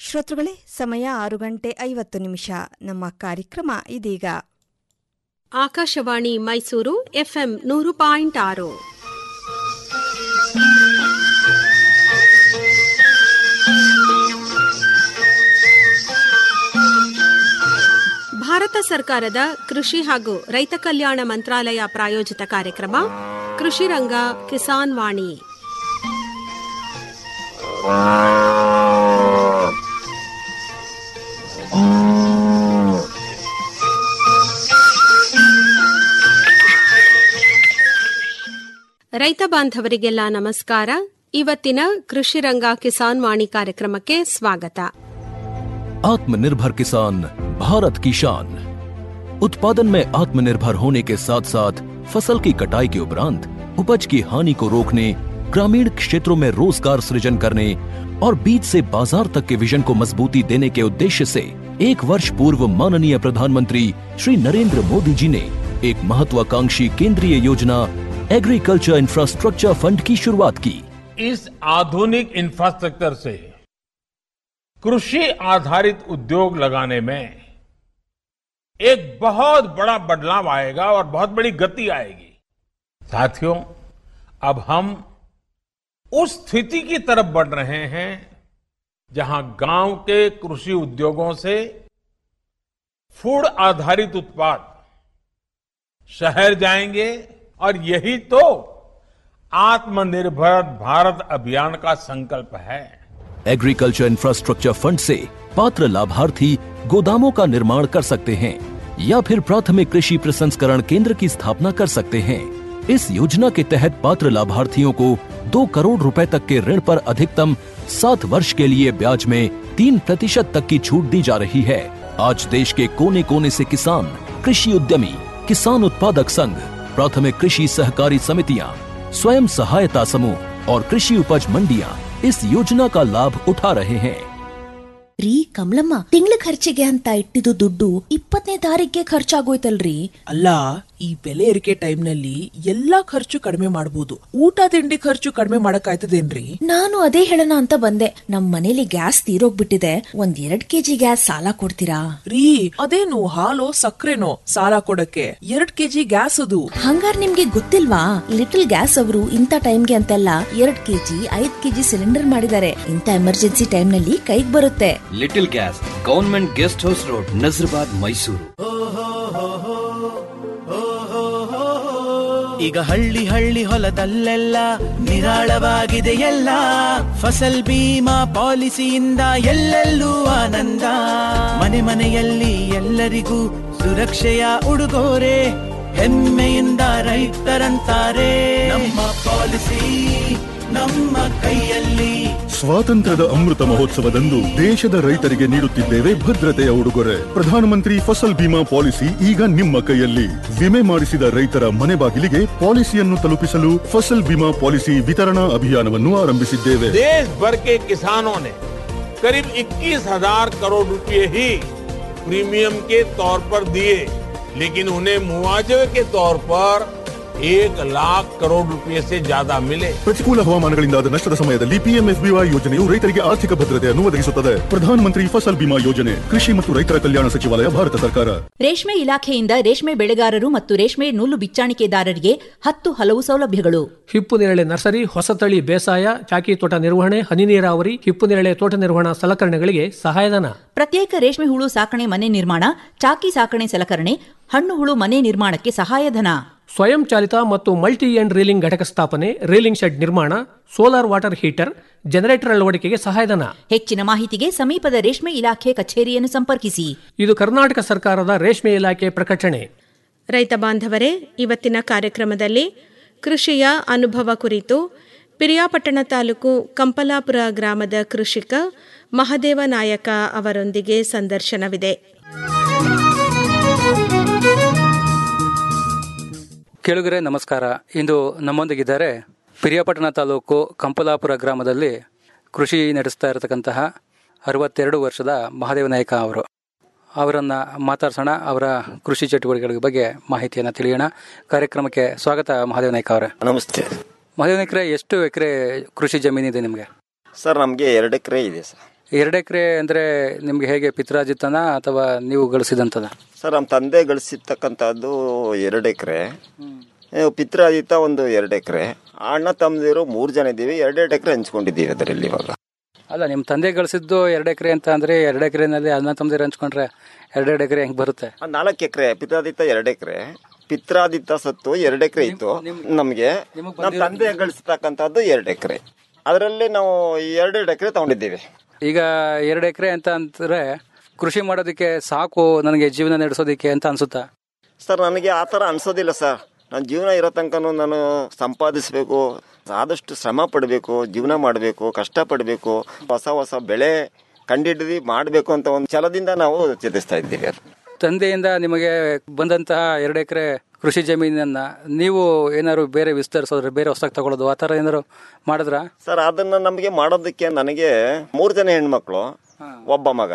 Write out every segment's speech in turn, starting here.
ಶ್ರೋತೃಗಳೇ ಸಮಯ ಆರು ಗಂಟೆ ಐವತ್ತು ನಿಮಿಷ ನಮ್ಮ ಕಾರ್ಯಕ್ರಮ ಇದೀಗ ಆಕಾಶವಾಣಿ ಮೈಸೂರು ಎಫ್ಎಂ ನೂರು ಪಾಯಿಂಟ್ ಆರು ಭಾರತ ಸರ್ಕಾರದ ಕೃಷಿ ಹಾಗೂ ರೈತ ಕಲ್ಯಾಣ ಮಂತ್ರಾಲಯ ಪ್ರಾಯೋಜಿತ ಕಾರ್ಯಕ್ರಮ ಕೃಷಿ ರಂಗ ಕಿಸಾನ್ ವಾಣಿ ರೈತ ಬಾಂಧವರಿಗೆಲ್ಲ ನಮಸ್ಕಾರ ಇವತ್ತಿನ ಕೃಷಿ ರಂಗ ಕಿಸಾನ್ ವಾಣಿ ಕಾರ್ಯಕ್ರಮಕ್ಕೆ ಸ್ವಾಗತ आत्मनिर्भर किसान भारत की शान उत्पादन में आत्मनिर्भर होने के साथ साथ फसल की कटाई के उपरांत उपज की हानि को रोकने ग्रामीण क्षेत्रों में रोजगार सृजन करने और बीज से बाजार तक के विजन को मजबूती देने के उद्देश्य से एक वर्ष पूर्व माननीय प्रधानमंत्री श्री नरेंद्र मोदी जी ने एक महत्वाकांक्षी केंद्रीय योजना एग्रीकल्चर इंफ्रास्ट्रक्चर फंड की शुरुआत की इस आधुनिक इंफ्रास्ट्रक्चर से कृषि आधारित उद्योग लगाने में एक बहुत बड़ा बदलाव आएगा और बहुत बड़ी गति आएगी साथियों अब हम उस स्थिति की तरफ बढ़ रहे हैं जहां गांव के कृषि उद्योगों से फूड आधारित उत्पाद शहर जाएंगे और यही तो आत्मनिर्भर भारत अभियान का संकल्प है एग्रीकल्चर इंफ्रास्ट्रक्चर फंड से पात्र लाभार्थी गोदामों का निर्माण कर सकते हैं या फिर प्राथमिक कृषि प्रसंस्करण केंद्र की स्थापना कर सकते हैं इस योजना के तहत पात्र लाभार्थियों को दो करोड़ रुपए तक के ऋण पर अधिकतम सात वर्ष के लिए ब्याज में तीन प्रतिशत तक की छूट दी जा रही है आज देश के कोने कोने से किसान कृषि उद्यमी किसान उत्पादक संघ प्राथमिक कृषि सहकारी समितियां स्वयं सहायता समूह और कृषि उपज मंडियां इस योजना का लाभ उठा रहे हैं ರೀ ಕಮಲಮ್ಮ ತಿಂಗಳ ಖರ್ಚಿಗೆ ಅಂತ ಇಟ್ಟಿದ್ದು ದುಡ್ಡು ಇಪ್ಪತ್ತನೇ ತಾರೀಕಿಗೆ ಖರ್ಚಾಗೋಯ್ತಲ್ರಿ ಅಲ್ಲ ಈ ಬೆಲೆ ಏರಿಕೆ ಟೈಮ್ ನಲ್ಲಿ ಎಲ್ಲಾ ಖರ್ಚು ಕಡಿಮೆ ಮಾಡಬಹುದು ಊಟ ತಿಂಡಿ ಖರ್ಚು ಕಡಿಮೆ ಮಾಡಕ್ಕಾಯ್ತದೇನ್ರಿ ನಾನು ಅದೇ ಹೇಳೋಣ ಅಂತ ಬಂದೆ ನಮ್ ಮನೇಲಿ ಗ್ಯಾಸ್ ತೀರೋಗ್ಬಿಟ್ಟಿದೆ ಒಂದ್ ಎರಡ್ ಕೆಜಿ ಗ್ಯಾಸ್ ಸಾಲ ಕೊಡ್ತೀರಾ ರೀ ಅದೇನು ಹಾಲು ಸಕ್ಕರೆನೋ ಸಾಲ ಕೊಡಕ್ಕೆ ಎರಡ್ ಕೆಜಿ ಗ್ಯಾಸ್ ಅದು ಹಂಗಾರ್ ನಿಮ್ಗೆ ಗೊತ್ತಿಲ್ವಾ ಲಿಟಲ್ ಗ್ಯಾಸ್ ಅವರು ಇಂಥ ಟೈಮ್ಗೆ ಅಂತೆಲ್ಲ ಎರಡ್ ಕೆಜಿ ಐದ್ ಕೆಜಿ ಸಿಲಿಂಡರ್ ಮಾಡಿದ್ದಾರೆ ಇಂಥ ಎಮರ್ಜೆನ್ಸಿ ಟೈಮ್ ನಲ್ಲಿ ಕೈಗ್ ಬರುತ್ತೆ little gas government guest house road Nazarbad Mysuru ಈಗ ಹಳ್ಳಿ ಹಳ್ಳಿ ಹೊಲದಲ್ಲೆಲ್ಲ ನಿರಾಳವಾಗಿದೆ ಎಲ್ಲ ಫಸಲ್ ಬೀಮಾ ಪಾಲಿಸಿಯಿಂದ ಎಲ್ಲೆಲ್ಲೂ ಆನಂದ ಮನೆ ಮನೆಯಲ್ಲಿ ಎಲ್ಲರಿಗೂ ಸುರಕ್ಷೆಯ ಉಡುಗೊರೆ ಹೆಮ್ಮೆಯಿಂದ ರೈತರಂತಾರೆ ನಮ್ಮ ಪಾಲಿಸಿ ನಮ್ಮ ಕೈಯಲ್ಲಿ ಸ್ವಾತಂತ್ರ್ಯದ ಅಮೃತ ಮಹೋತ್ಸವದಂದು ದೇಶದ ರೈತರಿಗೆ ನೀಡುತ್ತಿದ್ದೇವೆ ಭದ್ರತೆಯ ಉಡುಗೊರೆ ಪ್ರಧಾನಮಂತ್ರಿ ಫಸಲ್ ಬಿಮಾ ಪಾಲಿಸಿ ಈಗ ನಿಮ್ಮ ಕೈಯಲ್ಲಿ ವಿಮೆ ಮಾಡಿಸಿದ ರೈತರ ಮನೆ ಬಾಗಿಲಿಗೆ ಪಾಲಿಸಿಯನ್ನು ತಲುಪಿಸಲು ಫಸಲ್ ಬಿಮಾ ಪಾಲಿಸಿ ವಿತರಣಾ ಅಭಿಯಾನವನ್ನು ಆರಂಭಿಸಿದ್ದೇವೆ देश भर के किसानों ने करीब 21,000 करोड़ रुपए ही प्रीमियम के तौर पर दिए लेकिन उन्हें मुआवजे के तौर पर एक लाख करोड़ रुपए से ज्यादा मिले ಪ್ರತಿಕೂಲ ಹವಾಮಾನಗಳಿಂದಾದ ನಷ್ಟದ ಸಮಯದಲ್ಲಿ ಪಿಎಂಎಫ್ಬಿವೈ ಯೋಜನೆಯು ರೈತರಿಗೆ ಆರ್ಥಿಕ ಭದ್ರತೆಯನ್ನು ಒದಗಿಸುತ್ತದೆ ಪ್ರಧಾನಮಂತ್ರಿ ಫಸಲ್ ಬಿಮಾ ಯೋಜನೆ ಕೃಷಿ ಮತ್ತು ರೈತರ ಕಲ್ಯಾಣ ಸಚಿವಾಲಯ ಭಾರತ ಸರ್ಕಾರ ರೇಷ್ಮೆ ಇಲಾಖೆಯಿಂದ ರೇಷ್ಮೆ ಬೆಳೆಗಾರರು ಮತ್ತು ರೇಷ್ಮೆ ನೂಲು ಬಿಚ್ಚಾಣಿಕೆದಾರರಿಗೆ ಹತ್ತು ಹಲವು ಸೌಲಭ್ಯಗಳು ಹಿಪ್ಪು ನೇರಳೆ ನರ್ಸರಿ ಹೊಸತಳಿ ಬೇಸಾಯ ಚಾಕಿ ತೋಟ ನಿರ್ವಹಣೆ ಹನಿ ನೀರಾವರಿ ಹಿಪ್ಪು ನೇರಳೆ ತೋಟ ನಿರ್ವಹಣಾ ಸಲಕರಣೆಗಳಿಗೆ ಸಹಾಯಧನ ಪ್ರತ್ಯೇಕ ರೇಷ್ಮೆ ಹುಳು ಸಾಕಣೆ ಮನೆ ನಿರ್ಮಾಣ ಚಾಕಿ ಸಾಕಣೆ ಸಲಕರಣೆ ಹಣ್ಣು ಹುಳು ಮನೆ ನಿರ್ಮಾಣಕ್ಕೆ ಸಹಾಯಧನ ಸ್ವಯಂ ಚಾಲಿತ ಮತ್ತು ಮಲ್ಟಿ ಎಂಡ್ ರೀಲಿಂಗ್ ಘಟಕ ಸ್ಥಾಪನೆ ರೀಲಿಂಗ್ ಶೆಡ್ ನಿರ್ಮಾಣ ಸೋಲಾರ್ ವಾಟರ್ ಹೀಟರ್ ಜನರೇಟರ್ ಅಳವಡಿಕೆಗೆ ಸಹಾಯಧನ ಹೆಚ್ಚಿನ ಮಾಹಿತಿಗೆ ಸಮೀಪದ ರೇಷ್ಮೆ ಇಲಾಖೆ ಕಚೇರಿಯನ್ನು ಸಂಪರ್ಕಿಸಿ ಇದು ಕರ್ನಾಟಕ ಸರ್ಕಾರದ ರೇಷ್ಮೆ ಇಲಾಖೆ ಪ್ರಕಟಣೆ ರೈತ ಬಾಂಧವರೇ ಇವತ್ತಿನ ಕಾರ್ಯಕ್ರಮದಲ್ಲಿ ಕೃಷಿಯ ಅನುಭವ ಕುರಿತು ಪಿರಿಯಾಪಟ್ಟಣ ತಾಲೂಕು ಕಂಪಲಾಪುರ ಗ್ರಾಮದ ಕೃಷಿಕ ಮಹದೇವ ನಾಯಕ ಅವರೊಂದಿಗೆ ಸಂದರ್ಶನವಿದೆ ಕೇಳುಗರೆ ನಮಸ್ಕಾರ ಇಂದು ನಮ್ಮೊಂದಿಗಿದ್ದಾರೆ ಪಿರಿಯಾಪಟ್ಟಣ ತಾಲೂಕು ಕಂಪಲಾಪುರ ಗ್ರಾಮದಲ್ಲಿ ಕೃಷಿ ನಡೆಸ್ತಾ ಇರತಕ್ಕಂತಹ ಅರವತ್ತೆರಡು ವರ್ಷದ ಮಹಾದೇವ ನಾಯಕ ಅವರು ಅವರನ್ನ ಮಾತಾಡ್ಸೋಣ ಅವರ ಕೃಷಿ ಚಟುವಟಿಕೆಗಳ ಬಗ್ಗೆ ಮಾಹಿತಿಯನ್ನು ತಿಳಿಯೋಣ ಕಾರ್ಯಕ್ರಮಕ್ಕೆ ಸ್ವಾಗತ ಮಹಾದೇವ ನಾಯ್ಕ ಅವರೇ ನಮಸ್ತೆ ಮಹಾದೇವ ನಾಯ್ಕರೇ ಎಷ್ಟು ಎಕರೆ ಕೃಷಿ ಜಮೀನಿದೆ ನಿಮಗೆ ಸರ್ ನಮಗೆ ಎರಡು ಎಕರೆ ಇದೆ ಸರ್ ಎರಡು ಎಕರೆ ಅಂದ್ರೆ ನಿಮ್ಗೆ ಹೇಗೆ ಪಿತ್ರಾಜಿತ್ತನ ಅಥವಾ ನೀವು ಗಳಿಸಿದಂತದ ಸರ್ ನಮ್ಮ ತಂದೆ ಗಳಿಸಿರ್ತಕ್ಕಂಥದ್ದು ಎರಡು ಎಕರೆ ಪಿತ್ರಾದಿತ ಒಂದು ಎರಡು ಎಕರೆ ಅಣ್ಣ ತಮ್ಮದಿರು ಮೂರು ಜನ ಇದ್ದೀವಿ ಎರಡೆರಡು ಎಕರೆ ಹಂಚ್ಕೊಂಡಿದ್ದೀವಿ ಅದರಲ್ಲಿ ಇವಾಗ ಅಲ್ಲ ನಿಮ್ಮ ತಂದೆ ಗಳಿಸಿದ್ದು ಎರಡು ಎಕರೆ ಅಂತ ಅಂದ್ರೆ ಎರಡು ಎಕರೆನಲ್ಲಿ ಅನ್ನ ತಮ್ಮದಿರು ಹಂಚ್ಕೊಂಡ್ರೆ ಎರಡೆರಡು ಎಕರೆ ಹೆಂಗ್ ಬರುತ್ತೆ ಆ ನಾಲ್ಕು ಎಕರೆ ಪಿತ್ರಾದಿತ್ತ ಎರಡು ಎಕರೆ ಪಿತ್ರಾದಿತ್ತ ಸತ್ತು ಎರಡು ಎಕರೆ ಇತ್ತು ನಮಗೆ ನಮ್ಮ ತಂದೆ ಗಳಿಸ್ತಕ್ಕಂಥದ್ದು ಎರಡು ಎಕರೆ ಅದರಲ್ಲಿ ನಾವು ಎರಡೆರಡು ಎಕರೆ ತಗೊಂಡಿದ್ದೀವಿ ಈಗ ಎರಡು ಎಕರೆ ಅಂತ ಅಂದ್ರೆ ಕೃಷಿ ಮಾಡೋದಕ್ಕೆ ಸಾಕು ನನಗೆ ಜೀವನ ನಡೆಸೋದಕ್ಕೆ ಅಂತ ಅನ್ಸುತ್ತಾ ಸರ್ ನನಗೆ ಆ ಥರ ಅನ್ಸೋದಿಲ್ಲ ಸರ್ ನನ್ನ ಜೀವನ ಇರೋ ತನಕನೂ ನಾನು ಸಂಪಾದಿಸಬೇಕು ಆದಷ್ಟು ಶ್ರಮ ಪಡಬೇಕು ಜೀವನ ಮಾಡಬೇಕು ಕಷ್ಟಪಡಬೇಕು ಹೊಸ ಹೊಸ ಬೆಳೆ ಕಂಡಿಡಿದು ಮಾಡಬೇಕು ಅಂತ ಒಂದು ಛಲದಿಂದ ನಾವು ಚಿಂತಿಸ್ತಾ ಇದ್ದೀವಿ ಅದು ತಂದೆಯಿಂದ ನಿಮಗೆ ಬಂದಂತಹ ಎರಡು ಎಕರೆ ಕೃಷಿ ಜಮೀನನ್ನ ನೀವು ಏನಾದ್ರು ಬೇರೆ ವಿಸ್ತರಿಸೋದ್ರೆ ಬೇರೆ ಹೊಸದಾಗಿ ತಗೊಳ್ಳೋದು ಆ ಥರ ಏನಾದ್ರು ಮಾಡಿದ್ರಾ ಸರ್ ಅದನ್ನ ನಮಗೆ ಮಾಡೋದಕ್ಕೆ ನನಗೆ ಮೂರು ಜನ ಹೆಣ್ಮಕ್ಳು ಒಬ್ಬ ಮಗ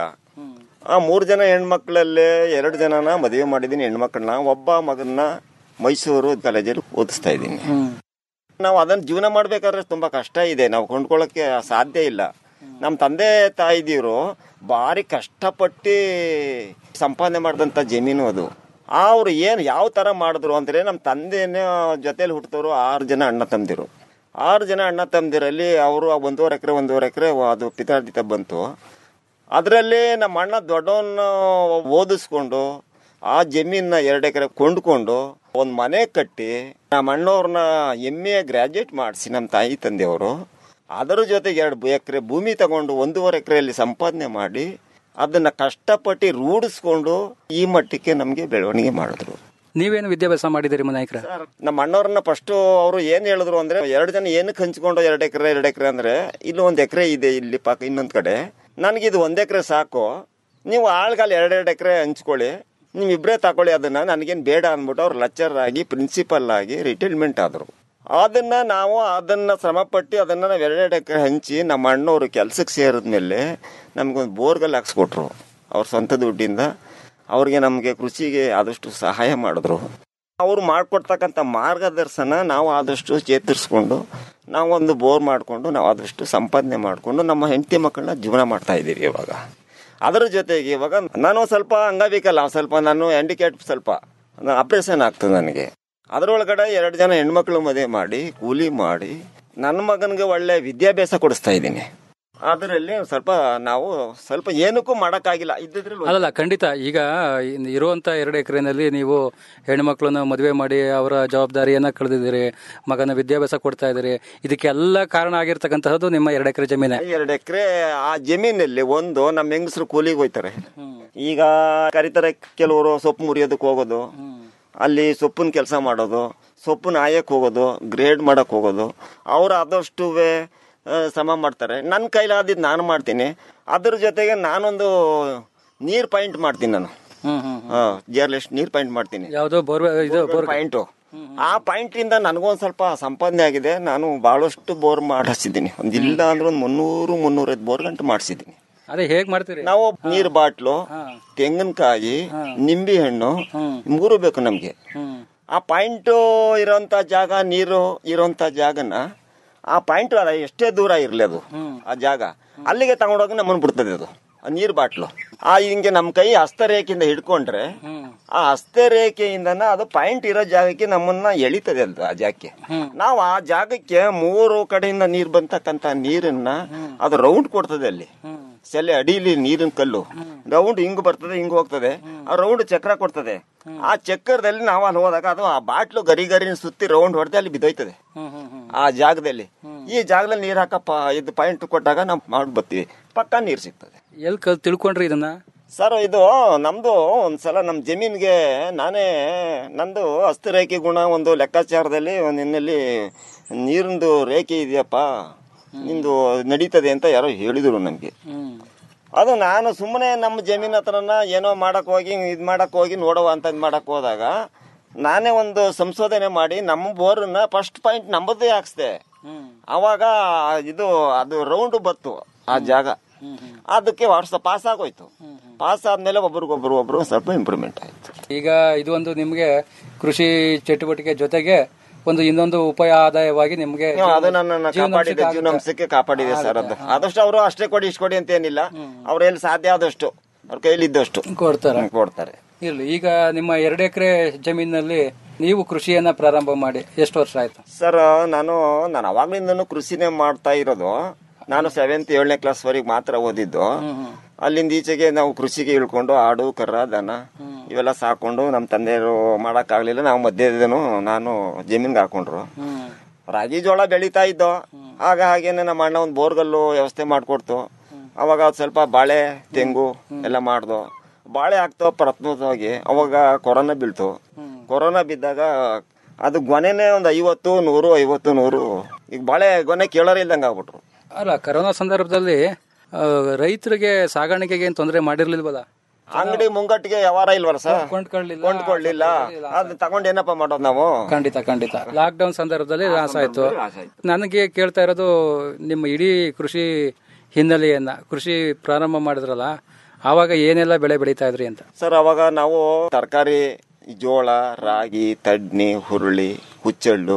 ಆ ಮೂರು ಜನ ಹೆಣ್ಮಕ್ಳಲ್ಲೇ ಎರಡು ಜನನ ಮದುವೆ ಮಾಡಿದ್ದೀನಿ ಹೆಣ್ಮಕ್ಳನ್ನ ಒಬ್ಬ ಮಗನ್ನ ಮೈಸೂರು ಕಾಲೇಜಲ್ಲಿ ಓದಿಸ್ತಾ ಇದ್ದೀನಿ ನಾವು ಅದನ್ನ ಜೀವನ ಮಾಡ್ಬೇಕಾದ್ರೆ ತುಂಬಾ ಕಷ್ಟ ಇದೆ ನಾವು ಕೊಂಡ್ಕೊಳ್ಳೋಕೆ ಸಾಧ್ಯ ಇಲ್ಲ ನಮ್ಮ ತಂದೆ ತಾಯಿದಿರು ಭಾರಿ ಕಷ್ಟಪಟ್ಟು ಸಂಪಾದನೆ ಮಾಡಿದಂಥ ಜಮೀನು ಅದು ಅವ್ರು ಏನು ಯಾವ ಥರ ಮಾಡಿದ್ರು ಅಂದರೆ ನಮ್ಮ ತಂದೆನ ಜೊತೆಲಿ ಹುಟ್ಟಿದವರು ಆರು ಜನ ಅಣ್ಣ ತಮ್ಮದಿರು ಆರು ಜನ ಅಣ್ಣ ತಮ್ಮದಿರಲ್ಲಿ ಅವರು ಒಂದೂವರೆ ಎಕರೆ ಒಂದೂವರೆ ಎಕರೆ ಅದು ಪಿತಾರ್ಜಿತ ಬಂತು ಅದರಲ್ಲಿ ನಮ್ಮ ಅಣ್ಣ ದೊಡ್ಡವನ್ನ ಓದಿಸ್ಕೊಂಡು ಆ ಜಮೀನ ಎರಡು ಎಕರೆ ಕೊಂಡ್ಕೊಂಡು ಒಂದು ಮನೆ ಕಟ್ಟಿ ನಮ್ಮ ಅಣ್ಣವ್ರನ್ನ ಎಮ್ ಎ ಗ್ರ್ಯಾಜುಯೇಟ್ ಮಾಡಿಸಿ ನಮ್ಮ ತಾಯಿ ತಂದೆಯವರು ಅದರ ಜೊತೆಗೆ ಎರಡು ಎಕರೆ ಭೂಮಿ ತಗೊಂಡು ಒಂದೂವರೆ ಎಕರೆಯಲ್ಲಿ ಸಂಪಾದನೆ ಮಾಡಿ ಅದನ್ನ ಕಷ್ಟಪಟ್ಟು ರೂಢಿಸ್ಕೊಂಡು ಈ ಮಟ್ಟಕ್ಕೆ ನಮಗೆ ಬೆಳವಣಿಗೆ ಮಾಡಿದ್ರು ನೀವೇನು ವಿದ್ಯಾಭ್ಯಾಸ ಮಾಡಿದಿರಿ ಮನಾಯಕರ ನಮ್ಮ ಅಣ್ಣವ್ರನ್ನ ಫಸ್ಟ್ ಅವರು ಏನ್ ಹೇಳಿದ್ರು ಅಂದ್ರೆ ಎರಡು ಜನ ಏನಕ್ಕೆ ಹಂಚ್ಕೊಂಡು ಎರಡು ಎಕರೆ ಎರಡು ಎಕರೆ ಅಂದ್ರೆ ಇಲ್ಲಿ ಒಂದು ಎಕರೆ ಇದೆ ಇಲ್ಲಿ ಪಾಕ ಇನ್ನೊಂದ್ ಕಡೆ ನನಗೆ ಇದು ಒಂದ್ ಎಕರೆ ಸಾಕು ನೀವು ಆಳ್ಗಾಲ್ ಎರಡೆರಡು ಎಕರೆ ಹಂಚ್ಕೊಳ್ಳಿ ನೀವು ಇಬ್ಬರೇ ತಗೊಳ್ಳಿ ಅದನ್ನ ನನಗೇನು ಬೇಡ ಅಂದ್ಬಿಟ್ಟು ಅವ್ರು ಲೆಕ್ಚರ್ ಆಗಿ ಪ್ರಿನ್ಸಿಪಲ್ ಆಗಿ ರಿಟೈರ್ಮೆಂಟ್ ಆದರು ಅದನ್ನ ನಾವು ಅದನ್ನ ಶ್ರಮಪಟ್ಟು ಅದನ್ನ ನಾವು ಎರಡೆರಡು ಎಕರೆ ಹಂಚಿ ನಮ್ಮ ಅಣ್ಣವರು ಕೆಲ್ಸಕ್ಕೆ ಸೇರಿದ್ಮೇಲೆ ನಮ್ಗೊಂದು ಬೋರ್ಗಲ್ ಹಾಕ್ಸ್ಕೊಟ್ರು ಅವ್ರ ಸ್ವಂತ ದುಡ್ಡಿಂದ ಅವ್ರಿಗೆ ನಮಗೆ ಕೃಷಿಗೆ ಆದಷ್ಟು ಸಹಾಯ ಮಾಡಿದ್ರು ಅವ್ರು ಮಾಡಿಕೊಡ್ತಕ್ಕಂಥ ಮಾರ್ಗದರ್ಶನ ನಾವು ಆದಷ್ಟು ಚೇತರಿಸ್ಕೊಂಡು ನಾವು ಒಂದು ಬೋರ್ ಮಾಡಿಕೊಂಡು ನಾವು ಆದಷ್ಟು ಸಂಪಾದನೆ ಮಾಡಿಕೊಂಡು ನಮ್ಮ ಹೆಂಡತಿ ಮಕ್ಕಳನ್ನ ಜೀವನ ಮಾಡ್ತಾ ಇದ್ದೀವಿ ಇವಾಗ ಅದರ ಜೊತೆಗೆ ಇವಾಗ ನಾನು ಸ್ವಲ್ಪ ಅಂಗವಿಕಲ ಸ್ವಲ್ಪ ನಾನು ಹ್ಯಾಂಡಿಕ್ಯಾಪ್ ಸ್ವಲ್ಪ ಆಪರೇಷನ್ ಆಗ್ತದೆ ನನಗೆ ಅದರೊಳಗಡೆ ಎರಡು ಜನ ಹೆಣ್ಮಕ್ಳು ಮದುವೆ ಮಾಡಿ ಕೂಲಿ ಮಾಡಿ ನನ್ನ ಮಗನಿಗೆ ಒಳ್ಳೆ ವಿದ್ಯಾಭ್ಯಾಸ ಕೊಡಿಸ್ತಾ ಇದ್ದೀನಿ ಅದರಲ್ಲಿ ಸ್ವಲ್ಪ ನಾವು ಸ್ವಲ್ಪ ಏನಕ್ಕೂ ಮಾಡೋಕ್ಕಾಗಿಲ್ಲ ಇದ್ದಿದ್ರಲ್ಲಿ ಅಲ್ಲಲ್ಲ ಖಂಡಿತ ಈಗ ಇರುವಂತ ಎರಡು ಎಕರೆನಲ್ಲಿ ನೀವು ಹೆಣ್ಮಕ್ಳನ್ನ ಮದುವೆ ಮಾಡಿ ಅವರ ಜವಾಬ್ದಾರಿಯನ್ನ ಕಳೆದಿದ್ದೀರಿ ಮಗನ ವಿದ್ಯಾಭ್ಯಾಸ ಕೊಡ್ತಾ ಇದ್ದೀರಿ ಇದಕ್ಕೆಲ್ಲ ಕಾರಣ ಆಗಿರ್ತಕ್ಕಂತಹದ್ದು ನಿಮ್ಮ ಎರಡು ಎಕರೆ ಜಮೀನೆ ಎರಡು ಎಕರೆ ಆ ಜಮೀನಲ್ಲಿ ಒಂದು ನಮ್ಮ ಹೆಂಗಸರು ಕೂಲಿಗೆ ಹೋಯ್ತಾರೆ ಈಗ ಕರಿತಾರೆ ಕೆಲವರು ಸೊಪ್ಪು ಮುರಿಯೋದಕ್ಕೆ ಹೋಗೋದು ಅಲ್ಲಿ ಸೊಪ್ಪಿನ ಕೆಲಸ ಮಾಡೋದು ಸೊಪ್ಪನ್ನ ಆಯಕ್ಕೆ ಹೋಗೋದು ಗ್ರೇಡ್ ಮಾಡಕ್ ಹೋಗೋದು ಅವ್ರು ಆದಷ್ಟು ಶ್ರಮ ಮಾಡ್ತಾರೆ ನನ್ನ ಕೈಲಾದಿದ್ದು ನಾನು ಮಾಡ್ತೀನಿ ಅದ್ರ ಜೊತೆಗೆ ನಾನೊಂದು ನೀರ್ ಪಾಯಿಂಟ್ ಮಾಡ್ತೀನಿ ನಾನು ಜಿಯರ್ಲೆಸ್ ನೀರ್ ಪಾಯಿಂಟ್ ಮಾಡ್ತೀನಿ ಯಾವ್ದೋ ಬೋರ್ ಇದು ಬೋರ್ ಪಾಯಿಂಟ್ ಆ ಪಾಯಿಂಟ್ ಇಂದ ನನಗೊಂದ್ ಸ್ವಲ್ಪ ಸಂಪಾದನೆ ಆಗಿದೆ ನಾನು ಬಹಳಷ್ಟು ಬೋರ್ ಮಾಡಿಸಿದ್ದೀನಿ ಒಂದ್ ಇಲ್ಲ ಅಂದ್ರೆ ಒಂದ್ ಮುನ್ನೂರು ಮುನ್ನೂರೈದು ಬೋರ್ ಗಂಟೆ ಮಾಡಿಸಿದ್ದೀನಿ ಅದೇ ಹೇಗ್ ಮಾಡ್ತೀರಿ ನಾವು ನೀರ್ ಬಾಟ್ಲು ತೆಂಗಿನಕಾಯಿ ನಿಂಬೆ ಹಣ್ಣು ಮೂರು ಬೇಕು ನಮ್ಗೆ ಆ ಪಾಯಿಂಟ್ ಇರೋಂತ ಜಾಗ ನೀರು ಇರೋಂತ ಜಾಗನ ಆ ಪಾಯಿಂಟ್ ಎಷ್ಟೇ ದೂರ ಇರ್ಲಿ ಅದು ಆ ಜಾಗ ಅಲ್ಲಿಗೆ ತಗೊಂಡೋಗಿ ನಮ್ಮನ್ನು ಬಿಡ್ತದೆ ಅದು ಆ ನೀರ್ ಬಾಟ್ಲು ಆ ಹಿಂಗೆ ನಮ್ ಕೈ ಹಸ್ತರೇಖೆಯಿಂದ ಹಿಡ್ಕೊಂಡ್ರೆ ಆ ಹಸ್ತರೇಖೆಯಿಂದನ ಅದು ಪಾಯಿಂಟ್ ಇರೋ ಜಾಗಕ್ಕೆ ನಮ್ಮನ್ನ ಎಳಿತದೆ ಅಂತ ಆ ಜಾಗಕ್ಕೆ ನಾವು ಆ ಜಾಗಕ್ಕೆ ಮೂರು ಕಡೆಯಿಂದ ನೀರ್ ಬಂತಕ್ಕಂತ ನೀರನ್ನ ಅದು ರೌಂಡ್ ಕೊಡ್ತದೆ ಅಲ್ಲಿ ಸೆಲೆ ಅಡಿಲಿ ನೀರಿನ ಕಲ್ಲು ರೌಂಡ್ ಹಿಂಗ್ ಬರ್ತದೆ ಹಿಂಗ್ ಹೋಗ್ತದೆ ಆ ರೌಂಡ್ ಚಕ್ರ ಕೊಡ್ತದೆ ಆ ಚಕ್ರದಲ್ಲಿ ನಾವು ಅಲ್ಲಿ ಹೋದಾಗ ಅದು ಆ ಬಾಟ್ಲು ಗರಿ ಗರಿನ ಸುತ್ತಿ ರೌಂಡ್ ಹೊಡೆದು ಅಲ್ಲಿ ಬಿದ್ದೋಯ್ತದೆ ಆ ಜಾಗದಲ್ಲಿ ಈ ಜಾಗದಲ್ಲಿ ನೀರ್ ಹಾಕಪ್ಪ ಇದು ಪಾಯಿಂಟ್ ಕೊಟ್ಟಾಗ ನಾವು ಮಾಡಿ ಬರ್ತೀವಿ ಪಕ್ಕ ನೀರ್ ಸಿಗ್ತದೆ ಎಲ್ ಕಲ್ ತಿಳ್ಕೊಂಡ್ರಿ ಇದನ್ನ ಸರ್ ಇದು ನಮ್ದು ಒಂದ್ಸಲ ನಮ್ ಜಮೀನ್ಗೆ ನಾನೇ ನಂದು ಹಸ್ತರೇಖೆ ಗುಣ ಒಂದು ಲೆಕ್ಕಾಚಾರದಲ್ಲಿ ಒಂದು ಇನ್ನಲ್ಲಿ ನೀರಿಂದು ರೇಖೆ ಇದೆಯಪ್ಪ ನಿಂದು ನಡೀತದೆ ಅಂತ ಯಾರೋ ಹೇಳಿದ್ರು ನಮ್ಗೆ ಅದು ನಾನು ಸುಮ್ಮನೆ ನಮ್ಮ ಜಮೀನ್ ಹತ್ರನ ಏನೋ ಮಾಡಕ್ ಹೋಗಿ ಇದು ಮಾಡಕ್ ಹೋಗಿ ನೋಡುವ ಅಂತ ಇದ್ ಮಾಡಕ್ ಹೋದಾಗ ನಾನೇ ಒಂದು ಸಂಶೋಧನೆ ಮಾಡಿ ನಮ್ಮ ಬೋರ್ನ ಫಸ್ಟ್ ಪಾಯಿಂಟ್ ನಂಬದೇ ಹಾಕ್ಸ್ದೆ ಅವಾಗ ಇದು ಅದು ರೌಂಡ್ ಬತ್ತು ಆ ಜಾಗ ಅದಕ್ಕೆ ವರ್ಷ ಪಾಸ್ ಆಗೋಯ್ತು ಪಾಸ್ ಆದ್ಮೇಲೆ ಒಬ್ರಿಗೊಬ್ರು ಒಬ್ರು ಸ್ವಲ್ಪ ಇಂಪ್ರೂವ್ಮೆಂಟ್ ಆಯ್ತು ಈಗ ಇದು ಒಂದು ನಿಮ್ಗೆ ಕೃಷಿ ಚಟುವಟಿಕೆ ಜೊತೆಗೆ ಒಂದು ಇನ್ನೊಂದು ಉಪಾಯ ಆದಾಯವಾಗಿ ನಿಮ್ಗೆ ಹ್ಮ್, ಅದು ನನ್ನ ಜೀವನಾಂಶಕ್ಕೆ ಕಾಪಾಡಿದೆ ಆಗುತ್ತೆ. ಜೀವನಾಂಶಕ್ಕೆ ಕಾಪಾಡಿದೆ ಸರ್ ಅದು ಆದಷ್ಟು ಅವರು ಅಷ್ಟೇ ಕೊಡಿ ಇಷ್ಟು ಕೊಡಿ ಅಂತ ಏನಿಲ್ಲ ಅವ್ರ ಎಲ್ಲಿ ಸಾಧ್ಯ ಆದಷ್ಟು ಅವ್ರ ಕೈಲಿ ಇದ್ದಷ್ಟು ಕೊಡ್ತಾರೆ ಹ್ಮ್, ಕೊಡ್ತಾರೆ ಇರ್ಲಿ ಈಗ ನಿಮ್ಮ ಎರಡು ಎಕರೆ ಜಮೀನಲ್ಲಿ ನೀವು ಕೃಷಿಯನ್ನ ಪ್ರಾರಂಭ ಮಾಡಿ ಎಷ್ಟು ವರ್ಷ ಆಯ್ತು ಸರ್ ನಾನು ನಾನು ಅವಾಗ್ಲಿಂದನೂ ಕೃಷಿನೇ ಮಾಡ್ತಾ ಇರೋದು ನಾನು ಸೆವೆಂತ್ ಏಳನೇ ಕ್ಲಾಸ್ ವರೆಗೆ ಮಾತ್ರ ಓದಿದ್ದು ಅಲ್ಲಿಂದ ಈಚೆಗೆ ನಾವು ಕೃಷಿಗೆ ಇಳ್ಕೊಂಡು ಆಡು ಕರ ದನ ಇವೆಲ್ಲ ಸಾಕೊಂಡು ನಮ್ಮ ತಂದೆಯವರು ಮಾಡಕ್ಕಾಗ್ಲಿಲ್ಲ ನಾವು ಮಧ್ಯದನು ನಾನು ಜಮೀನ್ಗೆ ಹಾಕೊಂಡ್ರು ರಾಗಿ ಜೋಳ ಬೆಳೀತಾ ಇದ್ದೋ ಆಗ ಹಾಗೇನೆ ನಮ್ಮ ಅಣ್ಣ ಒಂದು ಬೋರ್ಗಲ್ಲು ವ್ಯವಸ್ಥೆ ಮಾಡಿಕೊಡ್ತು ಅವಾಗ ಅದ್ ಸ್ವಲ್ಪ ಬಾಳೆ ತೆಂಗು ಎಲ್ಲ ಮಾಡ್ದು ಬಾಳೆ ಹಾಕ್ತೋ ಪ್ರಥಮವಾಗಿ ಅವಾಗ ಕೊರೋನಾ ಬೀಳ್ತು ಕೊರೋನಾ ಬಿದ್ದಾಗ ಅದು ಗೊನೆನೇ ಒಂದು ಐವತ್ತು ನೂರು ಐವತ್ತು ನೂರು ಈಗ ಬಾಳೆ ಗೊನೆ ಕೇಳೋರೇ ಇಲ್ದಂಗೆ ಆಗ್ಬಿಟ್ರು ಅಲ್ಲ ಕರೋನಾ ಸಂದರ್ಭದಲ್ಲಿ ಆ, ರೈತರಿಗೆ ಸಾಗಾಣಿಕೆಗೆ ಏನು ತೊಂದರೆ ಮಾಡಿರ್ಲಿಲ್ವಲ್ಲ ಅಂಗಡಿ ಮುಂಗಟ್ಟಿಗೆ ವ್ಯವಹಾರ ಇಲ್ವಲ್ಲ ಸರ್ ಕೊಂಡ್ಕೊಳ್ಳಿಲ್ಲ ಕೊಂಡ್ಕೊಳ್ಳಿಲ್ಲ ಅದ್ ತಗೊಂಡ್ ಏನಪ್ಪ ಮಾಡೋದು ನಾವು ಖಂಡಿತ ಖಂಡಿತ ಲಾಕ್ ಡೌನ್ ಸಂದರ್ಭದಲ್ಲಿ ಲಾಸ್ ಆಯ್ತು ನನಗೆ ಕೇಳ್ತಾ ಇರೋದು ನಿಮ್ಮ ಇಡೀ ಕೃಷಿ ಹಿನ್ನೆಲೆಯನ್ನ ಕೃಷಿ ಪ್ರಾರಂಭ ಮಾಡಿದ್ರಲ್ಲ ಆವಾಗ ಏನೆಲ್ಲ ಬೆಳೆ ಬೆಳೀತಾ ಇದ್ರಿ ಅಂತ ಸರ್ ಅವಾಗ ನಾವು ತರಕಾರಿ ಜೋಳ ರಾಗಿ ತಡ್ನಿ ಹುರುಳಿ ಹುಚ್ಚೆಳ್ಳು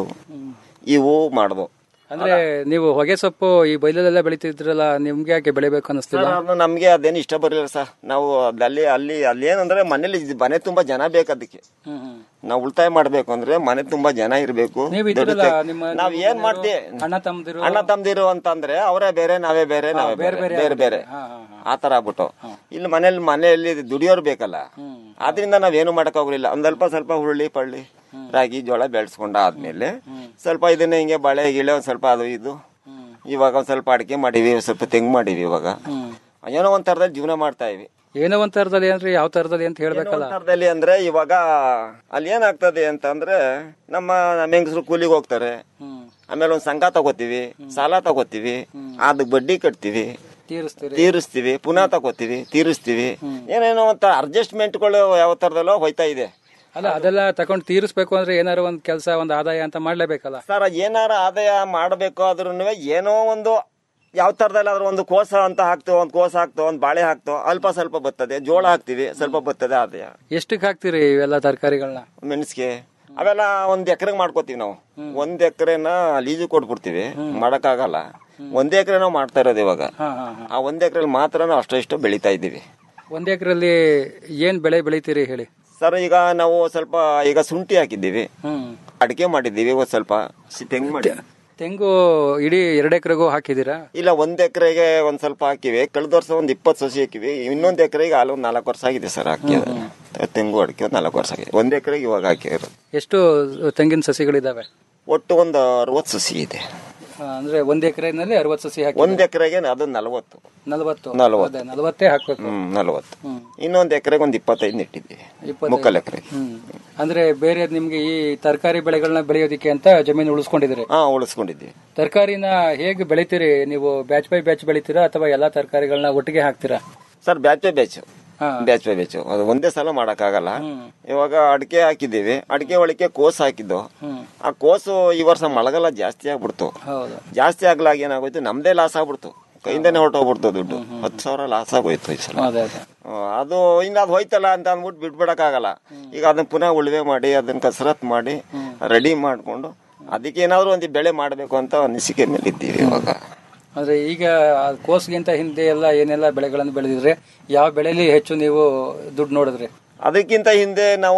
ಇವು ಮಾಡ್ದು ಅಂದ್ರೆ ನೀವು ಹೊಗೆ ಸೊಪ್ಪು ಈ ಬೈಲಲ್ಲೆಲ್ಲ ಬೆಳೀತಿದ್ರಲ್ಲ ನಿಮ್ಗೆ ಯಾಕೆ ಬೆಳಿಬೇಕು ಅನ್ನಿಸ್ತಿಲ್ಲ ಸರ್, ಅದು ನಮ್ಗೆ ಅದೇನು ಇಷ್ಟ ಬರಲಿಲ್ಲ ಸರ್ ನಾವು ಅಲ್ಲಿ ಅಲ್ಲಿ ಅಲ್ಲಿ ಏನಂದ್ರೆ ಮನೇಲಿ ಇದ್- ಮನೆ ತುಂಬಾ ಜನ ಬೇಕು ಅದಕ್ಕೆ ನಾವು ಉಳಿತಾಯ ಮಾಡ್ಬೇಕು ಅಂದ್ರೆ ಮನೆ ತುಂಬಾ ಜನ ಇರ್ಬೇಕು ನೀವು ದೊಡ್ಡ ಇದ್ರಲ್ಲ ತೆ- ನಿಮ್ಮ ನಾವ್ ಏನ್ ಮಾಡ್ತೀವಿ ಅಣ್ಣ ತಮ್ಮದಿರು ಅಣ್ಣ ತಮ್ದಿರು ಅಂತಂದ್ರೆ ಅವರೇ ಬೇರೆ ನಾವೇ ಬೇರೆ ನಾವೇ ಬೇರೆ ಬೇರೆ ಬೇರೆ ಆತರ ಆಗ್ಬಿಟ್ಟು ಇಲ್ಲಿ ಮನೇಲಿ ಮನೆಯಲ್ಲಿ ದುಡಿಯೋರು ಬೇಕಲ್ಲ ಆದ್ರಿಂದ ನಾವೇನು ಮಾಡಕ್ ಹೋಗ್ಲಿಲ್ಲ ಒಂದ್ ಸ್ವಲ್ಪ ಸ್ವಲ್ಪ ಹುರುಳಿ ಪಳ್ಳಿ ರಾಗಿ ಜೋಳ ಬೆಳೆಸ್ಕೊಂಡ ಆದ್ಮೇಲೆ ಸ್ವಲ್ಪ ಇದನ್ನ ಹಿಂಗೆ ಬಾಳೆ ಗಿಳೆ ಒಂದ್ ಸ್ವಲ್ಪ ಅದು ಇದು ಇವಾಗ ಒಂದ್ ಸ್ವಲ್ಪ ಅಡಿಕೆ ಮಾಡಿವಿ ಒಂದ್ ಸ್ವಲ್ಪ ತೆಂಗು ಮಾಡಿವಿ ಇವಾಗ ಏನೋ ಒಂದ್ ತರದಲ್ಲಿ ಜೀವನ ಮಾಡ್ತಾ ಇವಿ ಏನೋ ಒಂದ್ ತರದಲ್ಲಿ ಏನ್ರಿ ಯಾವ ತರದಲ್ಲಿ ಅಂತ ಹೇಳ್ಬೇಕಲ್ಲ ತರದಲ್ಲಿ ಅಂದ್ರೆ ಇವಾಗ ಅಲ್ಲಿ ಏನಾಗ್ತದೆ ಅಂತಂದ್ರೆ ನಮ್ಮ ನಮ್ಮ ಹೆಂಗಸರು ಕೂಲಿಗೆ ಹೋಗ್ತಾರೆ ಆಮೇಲೆ ಒಂದ್ ಸಂಘ ತಗೋತೀವಿ ಸಾಲ ತಗೋತೀವಿ ಅದಕ್ಕೆ ಬಡ್ಡಿ ಕಟ್ತೀವಿ ತೀರಿಸ್ತೀರಿ ತೀರಿಸ್ತೀವಿ ಪುನಃ ತಗೋತೀವಿ ತೀರಿಸ್ತೀವಿ ಏನೇನೋ ಒಂಥರ ಅಡ್ಜಸ್ಟ್ಮೆಂಟ್ಗಳು ಯಾವ ತರದಲ್ಲೋ ಹೋಯ್ತಾ ಇದೆ ಅಲ್ಲ ಅದೆಲ್ಲ ತಗೊಂಡ್ ತೀರಿಸ್ಬೇಕು ಅಂದ್ರೆ ಏನಾರು ಒಂದ್ ಕೆಲಸ ಒಂದ್ ಆದಾಯ ಅಂತ ಮಾಡ್ಲೇಬೇಕಲ್ಲ ಸರ್ ಏನಾರ ಆದಾಯ ಮಾಡಬೇಕು ಆದ್ರೂ ಏನೋ ಒಂದು ಯಾವ ತರದಲ್ಲಾದ್ರೂ ಒಂದು ಕೋಸ ಅಂತ ಹಾಕ್ತೇವೆ ಒಂದು ಕೋಸ ಹಾಕ್ತೇವೆ ಒಂದು ಬಾಳೆ ಹಾಕ್ತೇವೆ ಅಲ್ಪ ಸ್ವಲ್ಪ ಬರ್ತದೆ ಜೋಳ ಹಾಕ್ತಿವಿ ಸ್ವಲ್ಪ ಬರ್ತದೆ ಆದಾಯ ಎಷ್ಟಕ್ಕೆ ಹಾಕ್ತಿರಿ ಇವೆಲ್ಲ ತರಕಾರಿಗಳನ್ನ ಮೆಣಸಿಗೆ ಅವೆಲ್ಲ ಒಂದ್ ಎಕರೆಗೆ ಮಾಡ್ಕೋತೀವಿ ನಾವು ಒಂದ್ ಎಕರೆನ ಲೀಜು ಕೊಟ್ಬಿಡ್ತೀವಿ ಮಾಡಕ್ಕಾಗಲ್ಲ ಒಂದ್ ಎಕರೆ ನಾವು ಮಾಡ್ತಾ ಇರೋದು ಇವಾಗ ಆ ಒಂದ್ ಎಕರೆಲಿ ಮಾತ್ರ ನಾವು ಅಷ್ಟು ಇಷ್ಟು ಬೆಳಿತಾ ಇದ್ದೀವಿ ಒಂದ್ ಎಕರೆಲ್ಲಿ ಏನ್ ಬೆಳೆ ಬೆಳಿತೀರಿ ಹೇಳಿ ಸರ್ ಈಗ ನಾವು ಸ್ವಲ್ಪ ಈಗ ಶುಂಠಿ ಹಾಕಿದ್ದೀವಿ ಅಡಿಕೆ ಮಾಡಿದ್ದೀವಿ ಒಂದ್ ಸ್ವಲ್ಪ ಸಿ- ತೆಂಗು ಮಾಡಿ ತೆಂಗು ಇಡೀ ಎರಡ್ ಎಕರೆಗೂ ಹಾಕಿದೀರಾ ಇಲ್ಲ ಒಂದ್ ಎಕರೆಗೆ ಒಂದ್ ಸ್ವಲ್ಪ ಹಾಕಿವಿ ಕಳೆದ ವರ್ಷ ಒಂದ್ ಇಪ್ಪತ್ತು ಸಸಿ ಹಾಕಿವಿ ಇನ್ನೊಂದ್ ಎಕರೆಗೆ ಹಾಲು ಒಂದ್ ನಾಲ್ಕು ವರ್ಷ ಆಗಿದೆ ಸರ್ ಹಾಕಿ ತೆಂಗು ಅಡಿಕೆ ಒಂದ್ ನಾಲ್ಕು ವರ್ಷ ಆಗಿದೆ ಒಂದ್ ಎಕರೆಗೆ ಇವಾಗ ಹಾಕಿರೋದು ಎಷ್ಟು ತೆಂಗಿನ ಸಸಿಗಳಿದಾವೆ ಒಟ್ಟು ಒಂದು ಅರವತ್ತು ಸಸಿ ಇದೆ ಆ, ಅಂದ್ರೆ ಒಂದ್ ಎಕರೆನಲ್ಲಿ ಅರವತ್ ಸಸಿ ಹಾಕಿ ಒಂದ್ ಎಕರೆಗೆ ಅದು ನಲವತ್ತು ನಲವತ್ತು ನಲವತ್ತು. ಅದೇ, ನಲವತ್ತೇ ಹಾಕ್ಬೇಕು ಹ್ಮ್ ನಲವತ್ತು ಇನ್ನೊಂದ್ ಎಕರೆಗೆ ಒಂದ್ ಇಪ್ಪತ್ತೈದು ನೆಟ್ಟಿದ್ದೀವಿ ಇಪ್ಪತ್ತೈದು. ಮುಕ್ಕಲ್ ಎಕರೆ ಹ್ಮ್ ಅಂದ್ರೆ ಬೇರೆ ನಿಮ್ಗೆ ಈ ತರಕಾರಿ ಬೆಳೆಗಳನ್ನ ಬೆಳೆಯೋದಿಕ್ಕೆ ಅಂತ ಜಮೀನು ಉಳಿಸ್ಕೊಂಡಿದ್ರಿ ಹಾ ಉಳಿಸ್ಕೊಂಡಿದ್ದೀವಿ ತರಕಾರಿನ ಹೇಗೆ ಬೆಳಿತೀರಿ ನೀವು ಬ್ಯಾಚ್ ಬೈ ಬ್ಯಾಚ್ ಬೆಳಿತೀರಾ ಅಥವಾ ಎಲ್ಲಾ ತರಕಾರಿಗಳನ್ನ ಒಟ್ಟಿಗೆ ಹಾಕ್ತೀರಾ sir batch by batch batch by batch ಅದು ಒಂದೇ ಸಲ ಮಾಡಕ್ಕಾಗಲ್ಲ ಇವಾಗ ಅಡಿಕೆ ಹಾಕಿದ್ದೀವಿ ಅಡಿಕೆ ಒಳಗೆ ಕೋಸು ಹಾಕಿದ್ದು ಆ ಕೋಸು ಈ ವರ್ಷ ಮಳೆಗಾಲ ಜಾಸ್ತಿ ಆಗ್ಬಿಡ್ತು ಹೌದು ಜಾಸ್ತಿ ಆಗ್ಲಾಗ ಏನಾಗೋಯ್ತು ನಮ್ದೇ ಲಾಸ್ ಆಗ್ಬಿಡ್ತು ಕೈಯಿಂದನೇ ಹೊರಟೋಗ್ಬಿಡ್ತು ದುಡ್ಡು ಹತ್ತು ಸಾವಿರ ಲಾಸ್ ಆಗೋಯ್ತು ಈ ಸಲ ಅದೇ ಅದೇ ಆ, ಅದು ಇನ್ನು ಅದು ಹೋಯ್ತಲ್ಲ ಅಂತ ಅಂದ್ಬಿಟ್ಟು ಬಿಟ್ಬಿಡಕ್ಕಾಗಲ್ಲ ಈಗ ಅದನ್ನ ಪುನಃ ಉಳುವೆ ಮಾಡಿ ಅದನ್ನ ಕಸರತ್ ಮಾಡಿ ರೆಡಿ ಮಾಡ್ಕೊಂಡು ಅದಕ್ಕೆ ಏನಾದ್ರು ಒಂದು ಬೆಳೆ ಮಾಡಬೇಕು ಅಂತ ಅನಿಸಿಕೆ ಮೇಲೆ ಇದ್ದೀವಿ ಇವಾಗ ಅಂದ್ರೆ ಈಗ ಆ ಕೋಸ್ಗಿಂತ ಹಿಂದೆ ಎಲ್ಲ ಏನೆಲ್ಲ ಬೆಳೆಗಳನ್ನು ಬೆಳೆದಿದ್ರೆ ಯಾವ ಬೆಳೆಲಿ ಹೆಚ್ಚು ನೀವು ದುಡ್ಡು ನೋಡಿದ್ರಿ ಅದಕ್ಕಿಂತ ಹಿಂದೆ ನಾವು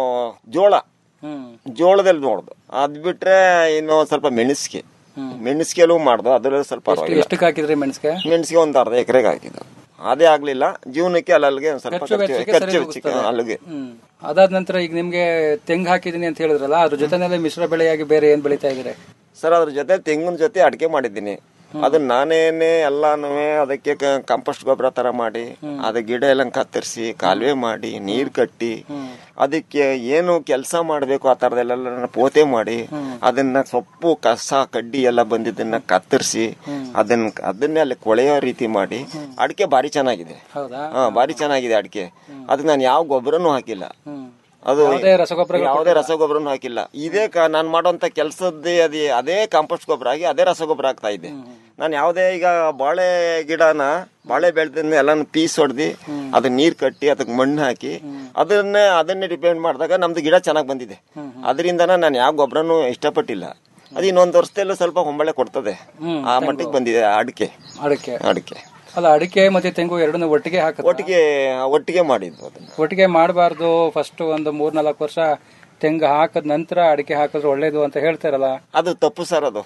ಜೋಳ ಜೋಳದಲ್ಲಿ ನೋಡ್ದು ಅದ್ ಬಿಟ್ರೆ ಇನ್ನು ಸ್ವಲ್ಪ ಮೆಣಸಿಗೆ ಮೆಣಸಿಗೆಲ್ಲೂ ಮಾಡ್ದು ಅದ್ರಲ್ಲಿ ಸ್ವಲ್ಪ ಪರವಾಗಿಲ್ಲ ಎಷ್ಟಕ್ಕೆ ಹಾಕಿದ್ರಿ ಮೆಣಸಿಗೆ ಮೆಣಸಿಗೆ ಒಂದ್ ಅರ್ಧ ಎಕರೆಗೆ ಹಾಕಿದ್ದು ಅದೇ ಆಗ್ಲಿಲ್ಲ ಜೀವನಕ್ಕೆ ಅಲ್ಲಲ್ಲಿಗೆ ಒಂದ್ ಸ್ವಲ್ಪ ಖರ್ಚು ಖರ್ಚು ವೆಚ್ಚಕ್ಕೆ ಖರ್ಚು ಸರಿ ವೆಚ್ಚಕ್ಕೆ ಹೋಗ್ತದೆ. ಅಲ್ಲಿಗೆ ಹ್ಮ್ ಅದಾದ ನಂತರ ಈಗ ನಿಮ್ಗೆ ತೆಂಗು ಹಾಕಿದೀನಿ ಅಂತ ಹೇಳಿದ್ರಲ್ಲ ಅದ್ರ ಜೊತೆನಲ್ಲಿ ಮಿಶ್ರ ಬೆಳೆಯಾಗಿ ಬೇರೆ ಏನ್ ಬೆಳಿತಾ ಇದ್ದೀರಿ ಸರ್ ಅದ್ರ ಜೊತೆ ತೆಂಗಿನ ಜೊತೆ ಅಡಿಕೆ ಮಾಡಿದ್ದೀನಿ ಅದನ್ನ ನಾನೇನೆ ಎಲ್ಲಾನು ಅದಕ್ಕೆ ಕಂಪೋಸ್ಟ್ ಗೊಬ್ಬರ ತರ ಮಾಡಿ ಅದ ಗಿಡ ಎಲ್ಲ ಕತ್ತರಿಸಿ ಕಾಲುವೆ ಮಾಡಿ ನೀರ್ ಕಟ್ಟಿ ಅದಕ್ಕೆ ಏನು ಕೆಲಸ ಮಾಡಬೇಕು ಆ ತರದೆಲ್ಲ ಪೋತೆ ಮಾಡಿ ಅದನ್ನ ಸೊಪ್ಪು ಕಸ ಕಡ್ಡಿ ಎಲ್ಲ ಬಂದಿದ್ದನ್ನ ಕತ್ತರಿಸಿ ಅದನ್ನ ಅದನ್ನೇ ಅಲ್ಲಿ ಕೊಳೆಯೋ ರೀತಿ ಮಾಡಿ ಅಡಿಕೆ ಭಾರಿ ಚೆನ್ನಾಗಿದೆ ಹೌದಾ ಹಾ ಭಾರಿ ಚೆನ್ನಾಗಿದೆ ಅಡಿಕೆ ಅದಕ್ಕೆ ನಾನು ಯಾವ ಗೊಬ್ಬರನು ಹಾಕಿಲ್ಲ ಅದು ಯಾವುದೇ ರಸಗೊಬ್ಬರಗಳು ಯಾವುದೇ ರಸಗೊಬ್ಬರನು ಹಾಕಿಲ್ಲ ಇದೇ ಕ- ನಾನ್ ಮಾಡುವಂತ ಕೆಲಸದ್ದೇ ಅದೇ ಅದೇ ಕಾಂಪೋಸ್ಟ್ ಗೊಬ್ಬರ ಆಗಿ ಅದೇ ರಸಗೊಬ್ಬರ ಆಗ್ತಾ ಇದೆ ನಾನು ಯಾವುದೇ ಈಗ ಬಾಳೆ ಗಿಡನ ಬಾಳೆ ಬೆಳೆದಿಂದ ಎಲ್ಲಾನು ಪೀಸ್ ಹೊಡೆದಿ ಅದನ್ನ ನೀರ್ ಕಟ್ಟಿ ಅದಕ್ಕೆ ಮಣ್ಣು ಹಾಕಿ ಅದನ್ನೇ ಅದನ್ನೇ ಡಿಪೆಂಡ್ ಮಾಡಿದಾಗ ನಮ್ದು ಗಿಡ ಚೆನ್ನಾಗಿ ಬಂದಿದೆ ಅದರಿಂದನ ನಾನು ಯಾವ ಗೊಬ್ಬರನು ಇಷ್ಟಪಟ್ಟಿಲ್ಲ ಅದು ಇನ್ನೊಂದು ವರ್ಷದಲ್ಲೂ ಸ್ವಲ್ಪ ಹೊಂಬಳೆ ಕೊಡ್ತದೆ ಆ ಮಟ್ಟಿಗೆ ಬಂದಿದೆ ಅಡಿಕೆ ಅಡಿಕೆ ಅಡಿಕೆ ಅಲ್ಲ ಅಡಿಕೆ ಮತ್ತೆ ತೆಂಗು ಎರಡನ್ನೂ ಒಟ್ಟಿಗೆ ಹಾಕ ಒಟ್ಟಿಗೆ ಒಟ್ಟಿಗೆ ಮಾಡಿದ್ದು ಅದನ್ನ ಒಟ್ಟಿಗೆ ಮಾಡಬಾರ್ದು ಫಸ್ಟ್ ಒಂದು ಮೂರ್ನಾಲ್ಕು ವರ್ಷ ತೆಂಗು ಹಾಕದ ನಂತರ ಅಡಿಕೆ ಹಾಕಿದ್ರೆ ಒಳ್ಳೇದು ಅಂತ ಹೇಳ್ತಾರಲ್ಲ ಅದು ತಪ್ಪು ಸರ್ ಅದು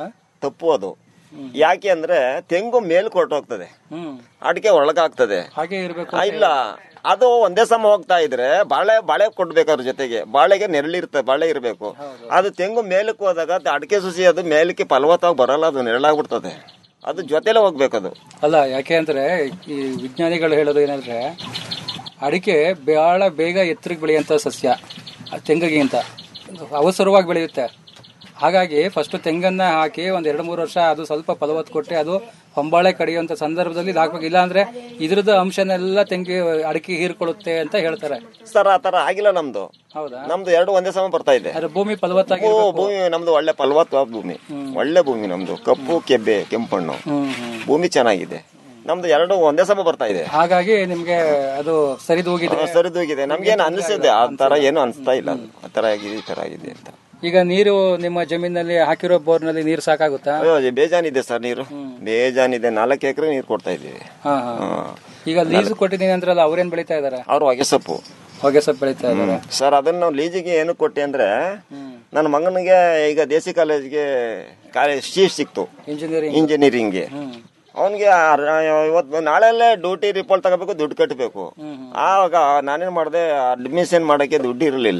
ತಪ್ಪು ಅದು ಯಾಕೆ ಅಂದ್ರೆ ತೆಂಗು ಮೇಲ್ ಕೊಟ್ಟೋಗ್ತದೆ ಹ್ಮ್ ಅಡಿಕೆ ಒಳಗಾಗ್ತದೆ ಹಾಗೆ ಇರ್ಬೇಕು ಆ, ಇಲ್ಲ ಅದು ಒಂದೇ ಸಮ ಹೋಗ್ತಾ ಇದ್ರೆ ಬಾಳೆ ಬಾಳೆ ಕೊಡ್ಬೇಕು ಅದ್ರ ಜೊತೆಗೆ ಬಾಳೆಗೆ ನೆರಳಿರ್ತದೆ ಬಾಳೆ ಇರಬೇಕು ಅದು ತೆಂಗು ಮೇಲಕ್ಕೆ ಹೋದಾಗ ಅದು ಅಡಿಕೆ ಸುಸಿ ಅದು ಮೇಲಕ್ಕೆ ಫಲವತ್ತಾಗಿ ಬರಲ್ಲ ಅದು ನೆರಳಾಗ್ಬಿಡ್ತದೆ ಅದು ಜೊತೆಲೆ ಹೋಗ್ಬೇಕು ಅದು ಅಲ್ಲ ಯಾಕೆ ಅಂದ್ರೆ ಈ ವಿಜ್ಞಾನಿಗಳು ಹೇಳೋದು ಏನಂದ್ರೆ ಅಡಿಕೆ ಬಹಳ ಬೇಗ ಎತ್ತರಕ್ಕೆ ಬೆಳೆಯುವಂತ ಸಸ್ಯ ಆ ತೆಂಗಿಗಿಂತ ಅವಸರವಾಗಿ ಬೆಳೆಯುತ್ತೆ ಹಾಗಾಗಿ ಫಸ್ಟ್ ತೆಂಗನ್ನ ಹಾಕಿ ಒಂದ್ ಎರಡು ಮೂರು ವರ್ಷ ಅದು ಸ್ವಲ್ಪ ಫಲವತ್ತು ಕೊಟ್ಟು ಅದು ಹೊಂಬಾಳೆ ಕಡಿಯುವಂತ ಸಂದರ್ಭದಲ್ಲಿ ಇದು ಹಾಕ್ಬೇಕು ಇಲ್ಲ ಅಂದ್ರೆ ಇದ್ರದ್ದು ಅಂಶನೆಲ್ಲ ತೆಂಗಿ ಅಡಿಕೆ ಹೀರ್ಕೊಳ್ಳುತ್ತೆ ಅಂತ ಹೇಳ್ತಾರೆ ಸರ್ ಆ ತರ ಆಗಿಲ್ಲ ನಮ್ದು ಹೌದಾ ನಮ್ದು ಎರಡು ಒಂದೇ ಸಮ ಬರ್ತಾ ಇದೆ ಅದ್ರ ಭೂಮಿ ಫಲವತ್ತಾಗಿ ಭೂ- ಭೂಮಿ ನಮ್ದು ಒಳ್ಳೆ ಫಲವತ್ತಾದ ಭೂಮಿ ಒಳ್ಳೆ ಭೂಮಿ ನಮ್ದು ಕಪ್ಪು ಕೆಬ್ಬೆ ಕೆಂಪಣ್ಣು ಹ್ಮ್ ಹ್ಮ್ ಭೂಮಿ ಚೆನ್ನಾಗಿದೆ ನಮ್ದು ಎರಡು ಒಂದೇ ಸಮ ಬರ್ತಾ ಇದೆ ಹಾಗಾಗಿ ನಿಮ್ಗೆ ಅದು ಸರಿದು ಹೋಗಿದೆ ಸರಿದೋಗಿದೆ ನಮ್ಗೇನು ಅನಿಸಿದೆ ಆ ತರ ಏನು ಅನಿಸ್ತಾ ಇಲ್ಲ ಅದು. ಆ ತರ ಆಗಿದೆ ಈ ತರ ಆಗಿದೆ ಅಂತ ಈಗ ನೀರು ನಿಮ್ಮ ಜಮೀನಲ್ಲಿ ಹಾಕಿರೋ ಬೋರ್ನಲ್ಲಿ ನೀರು ಸಾಕಾಗುತ್ತಾ ಅಯ್ಯೋ, ಬೇಜಾನಿದೆ ಸರ್ ನೀರು ಬೇಜಾನಿದೆ ನಾಲ್ಕು ಎಕರೆ ನೀರು ಕೊಡ್ತಾ ಇದ್ದೀವಿ ಹಾ ಹಾ ಈಗ ಲೀಸ್ ಕೊಟ್ಟಿದ್ದೀನಿ ಅಂದ್ರಲ್ಲ ಅವ್ರೇನ್ ಬೆಳಿತಾ ಇದಾರೆ ಅವ್ರು ಹೊಗೆ ಸೊಪ್ಪು ಹೊಗೆ ಸೊಪ್ಪು ಬೆಳಿತಾ ಇದಾರೆ ಸರ್ ಅದನ್ನ ನಾವು ಲೀಜಿಗೆ ಏನು ಕೊಟ್ಟೆ ಅಂದ್ರೆ ನನ್ನ ಮಗನಿಗೆ ಈಗ ದೇಸಿ ಕಾಲೇಜ್ಗೆ ಕಾಲೇಜ್ ಸೀಟ್ ಸಿಕ್ತು ಇಂಜಿನಿಯರಿಂಗ್ ಇಂಜಿನಿಯರಿಂಗ್ಗೆ ಅವನಿಗೆ ಇವತ್ತು ನಾಳೆಲ್ಲೇ ಡ್ಯೂಟಿ ರಿಪೋರ್ಟ್ ತಗೋಬೇಕು ದುಡ್ಡು ಕಟ್ಟಬೇಕು ಆವಾಗ ನಾನೇನ್ ಮಾಡಿದೆ ಅಡ್ಮಿಷನ್ ಮಾಡಕ್ಕೆ ದುಡ್ಡು ಇರಲಿಲ್ಲ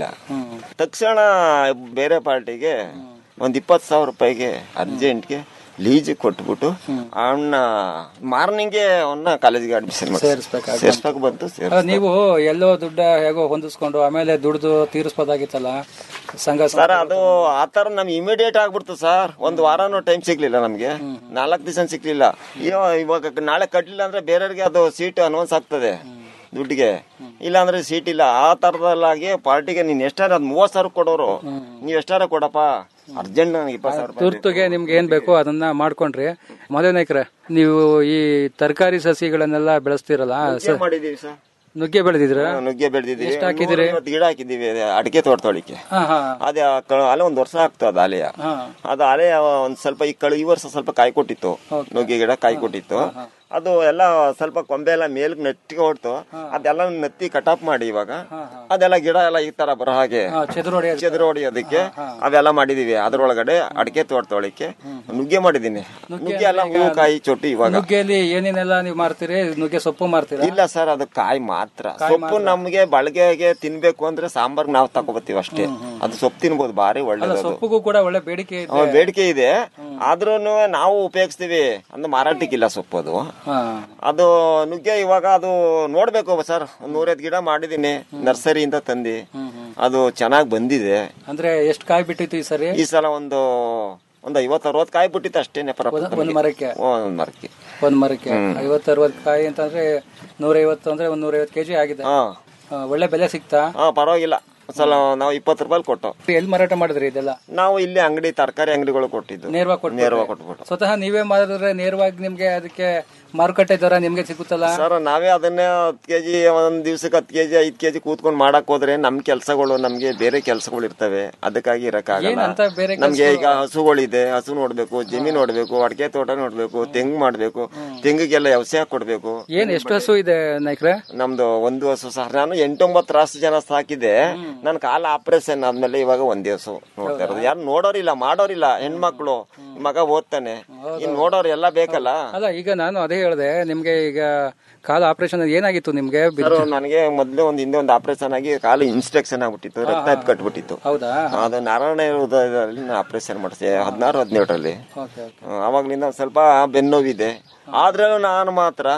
ತಕ್ಷಣ ಬೇರೆ ಪಾರ್ಟಿಗೆ ಒಂದ್ ಇಪ್ಪತ್ತು ಸಾವಿರ ರೂಪಾಯಿಗೆ ಅರ್ಜೆಂಟ್ಗೆ ಲೀಜ್ ಕೊಟ್ಬಿಟ್ಟು ಅವನ್ನ ಮಾರ್ನಿಂಗ್ಗೆ ಅವನ್ನ ಕಾಲೇಜಿಗೆ ಅಡ್ಮಿಷನ್ ಮಾಡಿ ಸೇರಿಸ್ಬೇಕಾಗಿ ಸೇರ್ಸ್ಬೇಕು ಬಂತು ಸೇರ್ ಅಲ್ಲ, ನೀವು ಎಲ್ಲೋ ದುಡ್ಡ ಹೇಗೋ ಹೊಂದಿಸ್ಕೊಂಡು ಆಮೇಲೆ ದುಡ್ದು ತೀರಿಸ್ಬೋದಾಗಿತ್ತಲ್ಲ ಸಂಘ ಸರ್ ಅದು ಆತರ ನಮ್ಗೆ ಇಮಿಡಿಯೇಟ್ ಆಗ್ಬಿಡ್ತು ಸರ್ ಒಂದ್ ವಾರನೂ ಟೈಮ್ ಸಿಗ್ಲಿಲ್ಲ ನಮ್ಗೆ ನಾಲ್ಕು ದಿವಸ ಸಿಗ್ಲಿಲ್ಲ ಇವ- ಇವಾಗ ನಾಳೆ ಕಟ್ಲಿಲ್ಲ ಅಂದ್ರೆ ಬೇರೆಯವ್ರಿಗೆ ಅದು ಸೀಟ್ ಅನೌನ್ಸ್ ಆಗ್ತದೆ ದುಡ್ಡಿಗೆ ಇಲ್ಲ ಅಂದ್ರೆ ಸೀಟ್ ಇಲ್ಲ ಆ ತರದಲ್ಲಾಗಿ ಪಾರ್ಟಿಗೆ ನೀನ್ ಎಷ್ಟಾರ ಅದ್ ಮೂವತ್ ಸಾವಿರ ಕೊಡೋರು ನೀವ್ ಎಷ್ಟಾರ ಕೊಡಪ್ಪ ಅರ್ಜೆಂಟ್ ನನಗೆ ಇಪ್ಪತ್ತು ಸಾವಿರ ರೂಪಾಯಿ ತುರ್ತುಗೆ ನಿಮ್ಗೆ ಏನ್ ಬೇಕೋ ಅದನ್ನ ಮಾಡ್ಕೊಂಡ್ರಿ ಮೊದಲನೇ ನಾಯ್ಕ್ರೆ ನೀವು ಈ ತರಕಾರಿ ಸಸಿಗಳನ್ನೆಲ್ಲ ಬೆಳೆಸ್ತಿರಲ್ಲ ಸ- ಮಾಡಿದೀವಿ ಸರ್ ನುಗ್ಗೆ ಬೆಳೆದಿದ್ರ ನುಗ್ಗೆ ಬೆಳೆದಿದ್ದೀವಿ ಎಷ್ಟ್ ಹಾಕಿದಿರಿ? ನೂರೈವತ್ತು ಗಿಡ ಹಾಕಿದ್ದೀವಿ ಅದೇ ಅಡಿಕೆ ತೋಟದೊಳಿಕೆ ಹಾ ಹಾ ಅದೇ ಆ ಕ- ಅಲ್ಲೇ ಒಂದ್ ವರ್ಷ ಆಗ್ತದೆ ಅದು ಆಲೆಯ ಹಾ ಅದು ಆಲೆ ಒಂದ್ ಸ್ವಲ್ಪ ಈ ಕಳೆ ಈ ವರ್ಷ ಸ್ವಲ್ಪ ಕಾಯಿ ಕೊಟ್ಟಿತ್ತು ನುಗ್ಗೆ ಗಿಡ ಕಾಯಿ ಕೊಟ್ಟಿತ್ತು ಅದು ಎಲ್ಲ ಸ್ವಲ್ಪ ಕೊಂಬೆ ಎಲ್ಲ ಮೇಲ್ಕ್ ನೆಟ್ಟಿಗೆ ಹೊಡ್ತು ಅದೆಲ್ಲ ನತ್ತಿ ಕಟಾಪ್ ಮಾಡಿ ಇವಾಗ ಅದೆಲ್ಲ ಗಿಡ ಎಲ್ಲ ಈ ತರ ಬರೋ ಹಾಗೆ ಚೆದುರೋಡಿ ಚೆದ್ರು ಹೊಡಿಯೋದಕ್ಕೆ ಅವೆಲ್ಲ ಮಾಡಿದೀವಿ ಅದ್ರೊಳಗಡೆ ಅಡಿಕೆ ತೋಟದೊಳಕ್ಕೆ ನುಗ್ಗೆ ಮಾಡಿದೀನಿ ನುಗ್ಗೆ ಎಲ್ಲ ಹೂವು ಕಾಯಿ ಚೊಟ್ಟಿ ಇವಾಗ ನುಗ್ಗೆಯಲ್ಲಿ ಏನೇನೆಲ್ಲ ನೀವು ಮಾರ್ತೀರಿ ನುಗ್ಗೆ ಸೊಪ್ಪು ಮಾರ್ತೀರಾ ಇಲ್ಲ ಸರ್ ಅದು ಕಾಯಿ ಮಾತ್ರ ಸೊಪ್ಪು ನಮ್ಗೆ ಬಳಕೆಗೆ ತಿನ್ಬೇಕು ಅಂದ್ರೆ ಸಾಂಬಾರ್ ನಾವು ತಗೋಬತ್ತೀವಿ ಅಷ್ಟೇ ಅದು ಸೊಪ್ಪು ತಿನ್ಬೋದು ಭಾರಿ ಅಲ್ಲ ಒಳ್ಳೇದು ಅದು ಸೊಪ್ಪಿಗೂ ಕೂಡ ಒಳ್ಳೆ ಬೇಡಿಕೆ ಇದೆ ಆ, ಬೇಡಿಕೆ ಇದೆ ಆದ್ರೂ ನಾವು ಉಪಯೋಗಿಸ್ತೀವಿ ಅಂದ್ರೆ ಮಾರಾಟಕ್ಕಿಲ್ಲ ಸೊಪ್ಪು ಅದು ಹಾ ಅದು ನುಗ್ಗೆ ಇವಾಗ ಅದು ನೋಡ್ಬೇಕು ಸರ್ ಒಂದ್ ನೂರೈದು ಗಿಡ ಮಾಡಿದೀನಿ ನರ್ಸರಿಯಿಂದ ತಂದಿ ಅದು ಚೆನ್ನಾಗಿ ಬಂದಿದೆ ಅಂದ್ರೆ ಎಷ್ಟು ಕಾಯಿ ಬಿಟ್ಟಿತ್ತು ಈ ಸರಿ ಈ ಸಲ ಒಂದು ಒಂದು ಐವತ್ತು ಅರವತ್ತು ಕಾಯಿ ಬಿಟ್ಟಿತ್ತು ಅಷ್ಟೇನೆ ಒಂದ್ ಮರಕ್ಕೆ ಒಂದ್ ಮರಕ್ಕೆ ಒಂದ್ ಮರಕ್ಕೆ ಐವತ್ತು ಅರವತ್ತು ಕಾಯಿ ಅಂತಂದ್ರೆ ನೂರೈವತ್ತು ಅಂದ್ರೆ ಒಂದ್ ನೂರೈವತ್ತು ಕೆಜಿ ಆಗಿದೆ ಹಾ ಆ, ಒಳ್ಳೆ ಬೆಲೆ ಸಿಕ್ತಾ ಹಾ ಪರವಾಗಿಲ್ಲ ಒಂದ್ ಸಲ ನಾವು ಇಪ್ಪತ್ತು ರೂಪಾಯಿ ಕೊಟ್ಟು ಎಲ್ಲಿ ಮಾರಾಟ ಮಾಡಿದ್ರಿ ಇದೆಲ್ಲ ನಾವು ಇಲ್ಲಿ ಅಂಗಡಿ ತರಕಾರಿ ಅಂಗಡಿಗಳು ಕೊಟ್ಟಿದ್ದು ನೇರವಾಗಿ ಕೊಟ್ಟು ನೇರವಾಗಿ ಕೊಟ್ಬಿಟ್ಟು ಸ್ವತಃ ನೀವೇ ಮಾರಿದ್ರೆ ನೇರವಾಗಿ ನಿಮ್ಗೆ ಅದಕ್ಕೆ ಮಾರುಕಟ್ಟೆ ದರ ನಿಮ್ಗೆ ಸಿಗುತ್ತಲ್ಲ ಸರ್ ನಾವೇ ಅದನ್ನೇ ಹತ್ತು ಕೆಜಿ ಒಂದ್ ದಿವ್ಸಕ್ಕೆ ಹತ್ತು ಕೆಜಿ ಐದ್ ಕೆಜಿ ಕೂತ್ಕೊಂಡು ಮಾಡಕ್ ಹೋದ್ರೆ ನಮ್ ಕೆಲ್ಸಗಳು ನಮ್ಗೆ ಬೇರೆ ಕೆಲ್ಸಗಳು ಇರ್ತವೆ ಅದಕ್ಕಾಗಿ ಇರಕ್ಕಾಗಲ್ಲ ಏನಂತ ಬೇರೆ ನಮ್ಗೆ ಈಗ ಹಸುಗಳಿದೆ ಹಸು ನೋಡ್ಬೇಕು ಜಮೀನ್ ನೋಡ್ಬೇಕು ಅಡಿಕೆ ತೋಟ ನೋಡ್ಬೇಕು ತೆಂಗು ಮಾಡ್ಬೇಕು ತೆಂಗಿಗೆಲ್ಲ ವ್ಯವಸಾಯ ಕೊಡ್ಬೇಕು ಏನ್ ಎಷ್ಟು ಹಸು ಇದೆ ನಾಯ್ಕ್ರೆ ನಮ್ದು ಒಂದು ಹಸು ಸರ್ ನಾನು ಎಂಟೊಂಬತ್ತು ರಾಸು ಜನ ಸಾಕಿದೆ ನನ್ ಕಾಲ ಆಪರೇಷನ್ ಆದ್ಮೇಲೆ ಇವಾಗ ಒಂದೇ ಹಸು ನೋಡ್ತಾ ಇರೋದು ಯಾರು ನೋಡೋರಿಲ್ಲ ಮಾಡೋರಿಲ್ಲ ಹೆಣ್ಮಕ್ಳು ಮಗ ಓದ್ತಾನೆ ಇನ್ ನೋಡೋರು ಎಲ್ಲ ಬೇಕಲ್ಲ ಅಲ್ಲ ಈಗ ನಾನು ಅದೇ ಹೇಳ್ದೆ ನಿಮ್ಗೆ ಈಗ ಕಾಲ ಆಪರೇಷನ್ ಏನಾಗಿತ್ತು ನಿಮ್ಗೆ ಸರ್ ನನಗೆ ಮೊದ್ಲು ಒಂದ್ ಹಿಂದೆ ಒಂದು ಆಪರೇಷನ್ ಆಗಿ ಕಾಲು ಇನ್ಸ್ಟ್ರಕ್ಷನ್ ಆಗ್ಬಿಟ್ಟಿತ್ತು ರಕ್ತ ಎತ್ ಕಟ್ಬಿಟ್ಟಿತ್ತು ಹೌದಾ ಅದು ನಾರಾಯಣ ಹೃದಯದಲ್ಲಿ ಆಪರೇಷನ್ ಮಾಡಿಸಿದೆ ಹದಿನಾರು ಹದಿನೇಳರಲ್ಲಿ ಓಕೆ ಓಕೆ ಅವಾಗ್ಲಿಂದ ಒಂದ್ ಸ್ವಲ್ಪ ಬೆನ್ನೋವಿದೆ ಆದ್ರೂ ನಾನು ಮಾತ್ರ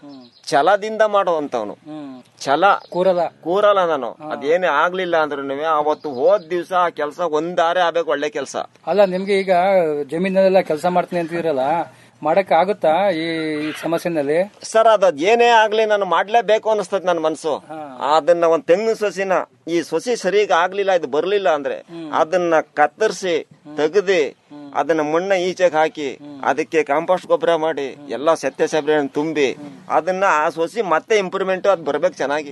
ಛಲದಿಂದ ಮಾಡುವಂತವನು ಹ್ಮ್ ಛಲ ಕೂರಲ್ಲ ಕೂರಲ್ಲ ನಾನು ಅದೇನೇ ಆಗ್ಲಿಲ್ಲ ಅಂದ್ರೂ ಅವತ್ತು ಹೋದ್ ದಿವ್ಸ ಆ ಕೆಲಸ ಒಂದಾರೆ ಆಗ್ಬೇಕು ಒಳ್ಳೆ ಕೆಲಸ ಅಲ್ಲ ನಿಮ್ಗೆ ಈಗ ಜಮೀನಲ್ಲೆಲ್ಲ ಕೆಲಸ ಮಾಡ್ತೀನಿ ಅಂತಿರಲ್ಲ ಮಾಡಕ್ ಆಗುತ್ತಾ ಈ ಈ ಸಮಸ್ಯೆನಲ್ಲಿ ಸರ್ ಅದ್ ಏನೇ ಆಗ್ಲಿ ನಾನು ಮಾಡ್ಲೇಬೇಕು ಅನಿಸ್ತದ ನನ್ನ ಮನ್ಸು ಅದನ್ನ ಒಂದ್ ತೆಂಗಿನ ಸೊಸಿನ ಈ ಸೊಸಿ ಸರಿಯಾಗಿ ಆಗ್ಲಿಲ್ಲ ಇದು ಬರ್ಲಿಲ್ಲ ಅಂದ್ರೆ ಅದನ್ನ ಕತ್ತರಿಸಿ ತೆಗ್ದಿ ಅದನ್ನ ಮಣ್ಣ ಈಚೆಗೆ ಹಾಕಿ ಅದಕ್ಕೆ ಕಾಂಪೋಸ್ಟ್ ಗೊಬ್ಬರ ಮಾಡಿ ಎಲ್ಲ ಸತ್ಯ ಸಬ್ರೆ ತುಂಬಿ ಅದನ್ನ ಆ ಸೊಸಿ ಮತ್ತೆ ಇಂಪ್ರೂವ್ಮೆಂಟ್ ಅದು ಬರ್ಬೇಕು ಚೆನ್ನಾಗಿ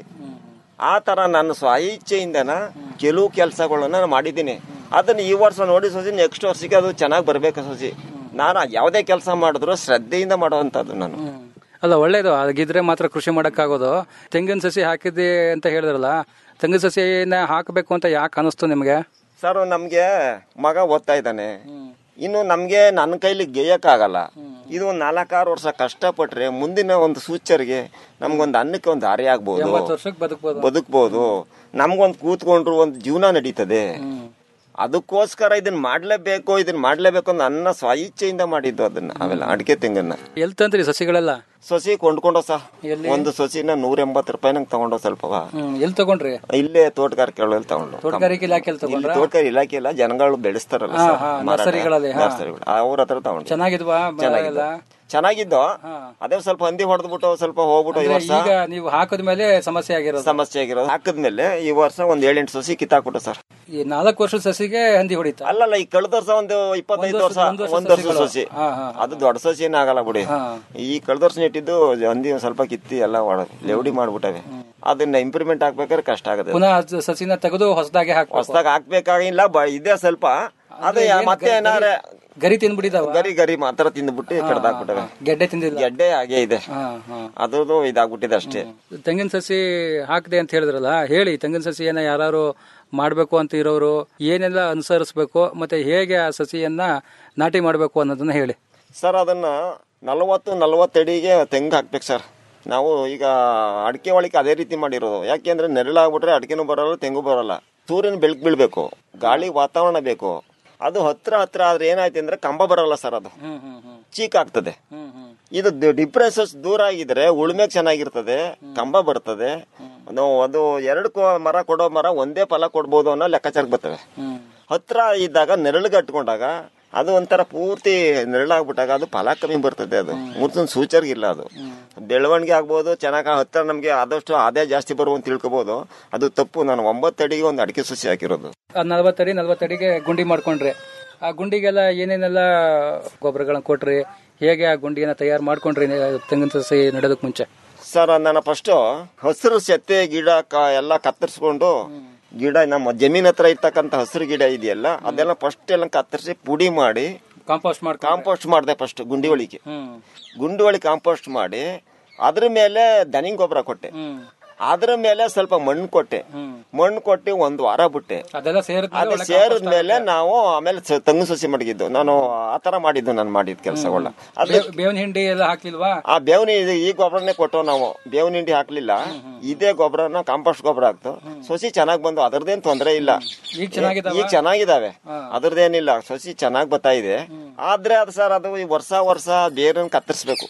ಆ ತರ ನಾನು ಸ್ವ ಇಚ್ಛೆಯಿಂದನ ಕೆಲವು ಕೆಲಸಗಳನ್ನ ನಾನು ಮಾಡಿದ್ದೀನಿ ಅದನ್ನ ಈ ವರ್ಷ ನೋಡಿ ಸೊಸಿ ನೆಕ್ಸ್ಟ್ ವರ್ಷಕ್ಕೆ ಅದು ಚೆನ್ನಾಗಿ ಬರ್ಬೇಕು ಸೊಸಿ ನಾನು ಯಾವುದೇ ಕೆಲಸ ಮಾಡಿದ್ರು ಶ್ರದ್ಧೆಯಿಂದ ಮಾಡುವಂತದ್ದು ನಾನು ಅಲ್ಲ ಒಳ್ಳೇದು ಹಾಗಿದ್ರೆ ಮಾತ್ರ ಕೃಷಿ ಮಾಡಕ್ಕಾಗೋದು ತೆಂಗಿನ ಸಸಿ ಹಾಕಿದ್ದೆ ಅಂತ ಹೇಳಿದ್ರಲ್ಲ ತೆಂಗಿನ ಸಸಿನ ಹಾಕಬೇಕು ಅಂತ ಯಾಕೆ ಅನಿಸ್ತು ನಿಮಗೆ ಸರ್ ನಮ್ಗೆ ಮಗ ಓದ್ತಾ ಇದ್ದಾನೆ ಇನ್ನು ನಮ್ಗೆ ನನ್ನ ಕೈಲಿ ಗೆಯ್ಯಕ್ಕಾಗಲ್ಲ ಇದು ಒಂದು ನಾಲ್ಕಾರು ವರ್ಷ ಕಷ್ಟಪಟ್ರೆ ಮುಂದಿನ ಒಂದು ಫ್ಯೂಚರ್ಗೆ ನಮ್ಗೊಂದು ಅನ್ನಕ್ಕೆ ಒಂದು ದಾರಿ ಆಗ್ಬೋದು ಎಂಬತ್ತು ವರ್ಷಕ್ಕೆ ಬದುಕ್ಬೋದು ಬದುಕ್ಬೋದು ನಮ್ಗೊಂದು ಕೂತ್ಕೊಂಡ್ರು ಒಂದು ಜೀವನ ನಡೀತದೆ ಅದಕ್ಕೋಸ್ಕರ ಇದನ್ನ ಮಾಡ್ಲೇಬೇಕು ಇದನ್ನ ಮಾಡ್ಲೇಬೇಕು ಅಂತ ನನ್ನ ಸ್ವ ಇಚ್ಛೆಯಿಂದ ಮಾಡಿದ್ದು ಅದನ್ನ ಅವೆಲ್ಲ ಅಡಿಕೆ ತೆಂಗನ್ನ ಎಲ್ಲಿ ತಂದ್ರಿ ಸಸಿಗಳೆಲ್ಲ ಸೊಸಿ ಕೊಂಡ್ಕೊಂಡೋ ಸಹ ಒಂದು ಸೊಸಿನ ನೂರ ಎಂಬತ್ತು ರೂಪಾಯಿ ನಂಗೆ ತಗೊಂಡೋ ಸ್ವಲ್ಪ ಹ್ಮ್ ಎಲ್ಲಿ ತಗೊಂಡ್ರಿ ಇಲ್ಲೇ ತೋಟಗಾರಿಕೆ ಒಳಗೆ ತಗೊಂಡು ತೋಟಗಾರಿಕೆ ಇಲಾಖೆಯಲ್ಲಿ ಇಲ್ಲಿ ತಗೊಂಡ್ರಾ? ತೋಟಗಾರಿಕೆ ಇಲಾಖೆ ಇಲ್ಲ ಜನಗಳು ಬೆಳೆಸ್ತಾರಲ್ಲ ಹಾ, ಸರ್, ಹಾ, ಮಾರಾಟ. ನರ್ಸರಿಗಳಲ್ಲಿ, ಹಾ. ನರ್ಸರಿಗಳು ಅವ್ರ ಹತ್ರ ತಗೊಂಡು ಚೆನ್ನಾಗಿದ್ವಾ ಮರ ಚೆನ್ನಾಗಿದ್ದು ಎಲ್ಲ? ಚೆನ್ನಾಗಿದ್ದು ಅದೇ ಸ್ವಲ್ಪ ಹಂದಿ ಹೊಡೆದ್ಬಿಟ್ಟು ಸ್ವಲ್ಪ ಹೋಗ್ಬಿಟ್ಟು ಈ ಅಂದ್ರೆ ವರ್ಷ ಈಗ ನೀವು ಹಾಕಿದ್ಮೇಲೆ ಸಮಸ್ಯೆ ಆಗಿರೋದು ಸಮಸ್ಯೆ ಆಗಿರೋದು ಹಾಕಿದ್ಮೇಲೆ ಈ ವರ್ಷ ಒಂದ್ ಏಳೆಂಟು ಸಸಿ ಕಿತ್ತಾಕ್ಬಿಟ್ಟು ಸರ್ ಈ ನಾಲ್ಕು ವರ್ಷದ ಸಸಿಗೆ ಹಂದಿ ಹೊಡಿತಾ ಅಲ್ಲಲ್ಲ ಈ ಕಳೆದ ವರ್ಷ ಒಂದು ಇಪ್ಪತ್ತೈದು ವರ್ಷ ಒಂದ್ ವರ್ಷ ಒಂದ್ ವರ್ಷ ಸಸಿಗಳು. ಸಸಿ ಹಾ, ಹಾ. ಅದು ದೊಡ್ಡ ಸಸಿ ಏನಾಗಲ್ಲ ಬಿಡಿ ಈ ಕಳೆದ ವರ್ಷ ನೆಟ್ಟಿದ್ದು ಹಂದಿ ಒಂದ್ ಸ್ವಲ್ಪ ಕಿತ್ತಿ ಎಲ್ಲ ಒಳ ಲೆವಡಿ ಮಾಡ್ಬಿಟ್ಟವೆ ಅದನ್ನ ಇಂಪ್ರೂವ್ಮೆಂಟ್ ಹಾಕ್ಬೇಕಾದ್ರೆ ಕಷ್ಟ ಆಗುತ್ತೆ ಪುನಃ ಅದ್ ಸಸಿನ ತೆಗೆದು ಹೊಸದಾಗಿ ಹಾಕಿ ಹೊಸದಾಗ ಹಾಕ್ಬೇಕಾಗಿಲ್ಲ ಬ- ಇದೆ ಸ್ವಲ್ಪ ಅದೇ ಮತ್ತೆ ಏನಾರೆ ಗರಿ ತಿಂದ್ಬಿಟ್ಟಿದಾವ ಗರಿ ಗರಿ ಮಾತ್ರ ತಿಂದ್ಬಿಟ್ಟು ಕಡ್ದಾಕ್ಬಿಟ್ಟವೆ ಗೆಡ್ಡೆ ತಿಂದಿಲ್ಲ ಗೆಡ್ಡೆ ಹಾಗೆ ಇದೆ ಅದ್ರದ್ದು ಇದಾಗ್ಬಿಟ್ಟಿದೆ ಅಷ್ಟೇ ತೆಂಗಿನ ಸಸಿ ಹಾಕ್ದೆ ಅಂತ ಹೇಳಿದ್ರಲ್ಲ ಹೇಳಿ ತೆಂಗಿನ ಸಸಿಯನ್ನ ಯಾರು ಮಾಡ್ಬೇಕು ಅಂತ ಇರೋರು ಏನೆಲ್ಲ ಅನುಸರಿಸಬೇಕು ಮತ್ತೆ ಹೇಗೆ ಆ ಸಸಿಯನ್ನ ನಾಟಿ ಮಾಡಬೇಕು ಅನ್ನೋದನ್ನ ಹೇಳಿ ಸರ್ ಅದನ್ನ ನಲವತ್ತು ನಲವತ್ತಡಿಗೆ ತೆಂಗು ಹಾಕ್ಬೇಕು ಸರ್ ನಾವು ಈಗ ಅಡಿಕೆ ಒಳಗೆ ಅದೇ ರೀತಿ ಮಾಡಿರೋದು ಯಾಕೆಂದ್ರೆ ನೆರಳಾಗ್ಬಿಟ್ರೆ ಅಡಿಕೆನೂ ಬರಲ್ಲ ತೆಂಗು ಬರಲ್ಲ ಸೂರ್ಯನ ಬೆಳಕು ಬೀಳ್ಬೇಕು ಗಾಳಿ ವಾತಾವರಣ ಬೇಕು ಅದು ಹತ್ರ ಹತ್ರ ಆದ್ರೆ ಏನಾಯ್ತು ಅಂದ್ರೆ ಕಂಬ ಬರಲ್ಲ ಸರ್ ಅದು ಚೀಕ್ ಆಗ್ತದೆ ಇದು ಡಿಫ್ರೆನ್ಸಸ್ ದೂರ ಆಗಿದ್ರೆ ಉಳುಮೆಗೆ ಚೆನ್ನಾಗಿರ್ತದೆ ಕಂಬ ಬರ್ತದೆ ಅದು ಅದು ಎರಡು ಕೊ- ಮರ ಕೊಡೋ ಮರ ಒಂದೇ ಫಲ ಕೊಡ್ಬೋದು ಅನ್ನೋ ಲೆಕ್ಕಾಚಾರಕ್ಕೆ ಬರ್ತವೆ ಹತ್ರ ಇದ್ದಾಗ ನೆರಳಿಗೆ ಕಟ್ಕೊಂಡಾಗ ಅದು ಒಂಥರ ಪೂರ್ತಿ ನೆರಳಾಗ್ಬಿಟ್ಟಾಗ ಅದು ಫಲ ಕಮ್ಮಿ ಬರ್ತದೆ ಅದು ಮೂರ್ತನ ಸೂಚರ್ಗಿಲ್ಲ ಅದು ಬೆಳವಣಿಗೆ ಆಗ್ಬೋದು ಚೆನ್ನಾಗಿ ಹತ್ರ ನಮಗೆ ಆದಷ್ಟು ಆದಾಯ ಜಾಸ್ತಿ ಬರುವಂತ ತಿಳ್ಕೊಬೋದು ಅದು ತಪ್ಪು ನಾನು ಒಂಬತ್ತು ಅಡಿಗೆ ಒಂದು ಅಡಿಕೆ ಸಸಿ ಹಾಕಿರೋದು ನಲ್ವತ್ತಡಿ ನಲ್ವತ್ತಡಿಗೆ ಗುಂಡಿ ಮಾಡ್ಕೊಂಡ್ರಿ ಆ ಗುಂಡಿಗೆಲ್ಲ ಏನೇನೆಲ್ಲ ಗೊಬ್ಬರಗಳನ್ನ ಕೊಟ್ರಿ ಹೇಗೆ ಆ ಗುಂಡಿಯನ್ನ ತಯಾರು ಮಾಡ್ಕೊಂಡ್ರಿ ನೀವು ತೆಂಗಿನ ಸಸಿ ನೆಡೋದಕ್ ಮುಂಚೆ ಸರ್ ನಾನು ಫಸ್ಟ್ ಹಸಿರು ಸೆತ್ತೆ ಗಿಡ ಕ- ಎಲ್ಲ ಕತ್ತರಿಸ್ಕೊಂಡು ಗಿಡ ನಮ್ಮ ಜಮೀನ್ ಹತ್ರ ಇರ್ತಕ್ಕಂಥ ಹಸಿರು ಗಿಡ ಇದೆಯಲ್ಲ ಅದೆಲ್ಲ ಫಸ್ಟ್ ಎಲ್ಲ ಕತ್ತರಿಸಿ ಪುಡಿ ಮಾಡಿ ಕಾಂಪೋಸ್ಟ್ ಮಾಡಿ ಕಾಂಪೋಸ್ಟ್ ಮಾಡಿದೆ ಫಸ್ಟ್ ಗುಂಡಿ ಒಳಗೆ ಗುಂಡಿ ಒಳಗೆ ಕಾಂಪೋಸ್ಟ್ ಮಾಡಿ ಅದ್ರ ಮೇಲೆ ದನಿಂಗ್ ಗೊಬ್ಬರ ಕೊಟ್ಟೆ ಅದ್ರ ಮೇಲೆ ಸ್ವಲ್ಪ ಮಣ್ಣು ಕೊಟ್ಟೆ ಮಣ್ಣು ಕೊಟ್ಟು ಒಂದ್ ವಾರ ಬಿಟ್ಟೆ ಅದೆಲ್ಲ ಅದು ಸೇರಿದ್ಮೇಲೆ ಸೇರಿದ್ಮೇಲೆ ನಾವು ಆಮೇಲೆ ಸ- ತೆಂಗು ಸಸಿ ಮಡಗಿದ್ದು ನಾನು ಆತರ ಮಾಡಿದ್ದು ನಾನು ಮಾಡಿದ ಕೆಲಸಗಳನ್ನ ಅದು ಬೇವಿನ ಹಿಂಡಿ ಎಲ್ಲ ಹಾಕ್ಲಿಲ್ವಾ ಆ ಬೇವಿನ ಇದು ಈ ಗೊಬ್ಬರನೇ ಕೊಟ್ಟು ನಾವು ಬೇವಿನ ಹಿಂಡಿ ಹಾಕ್ಲಿಲ್ಲ ಇದೇ ಗೊಬ್ಬರನ ಕಾಂಪೋಸ್ಟ್ ಗೊಬ್ಬರ ಹಾಕ್ತು ಸಸಿ ಚೆನ್ನಾಗ್ ಬಂದು ಅದರದೇನ್ ತೊಂದರೆ ಇಲ್ಲ ಈಗ ಚೆನ್ನಾಗಿದಾವ? ಈಗ ಚೆನ್ನಾಗಿದಾವೆ ಅದ್ರದ್ದೇನಿಲ್ಲ ಸಸಿ ಚೆನ್ನಾಗ್ ಬರ್ತಾ ಇದೆ ಆದ್ರೆ ಅದು ಸರ್ ಅದು ಈ ವರ್ಷ ವರ್ಷ ಬೇರನ್ನ ಕತ್ತರಿಸ್ಬೇಕು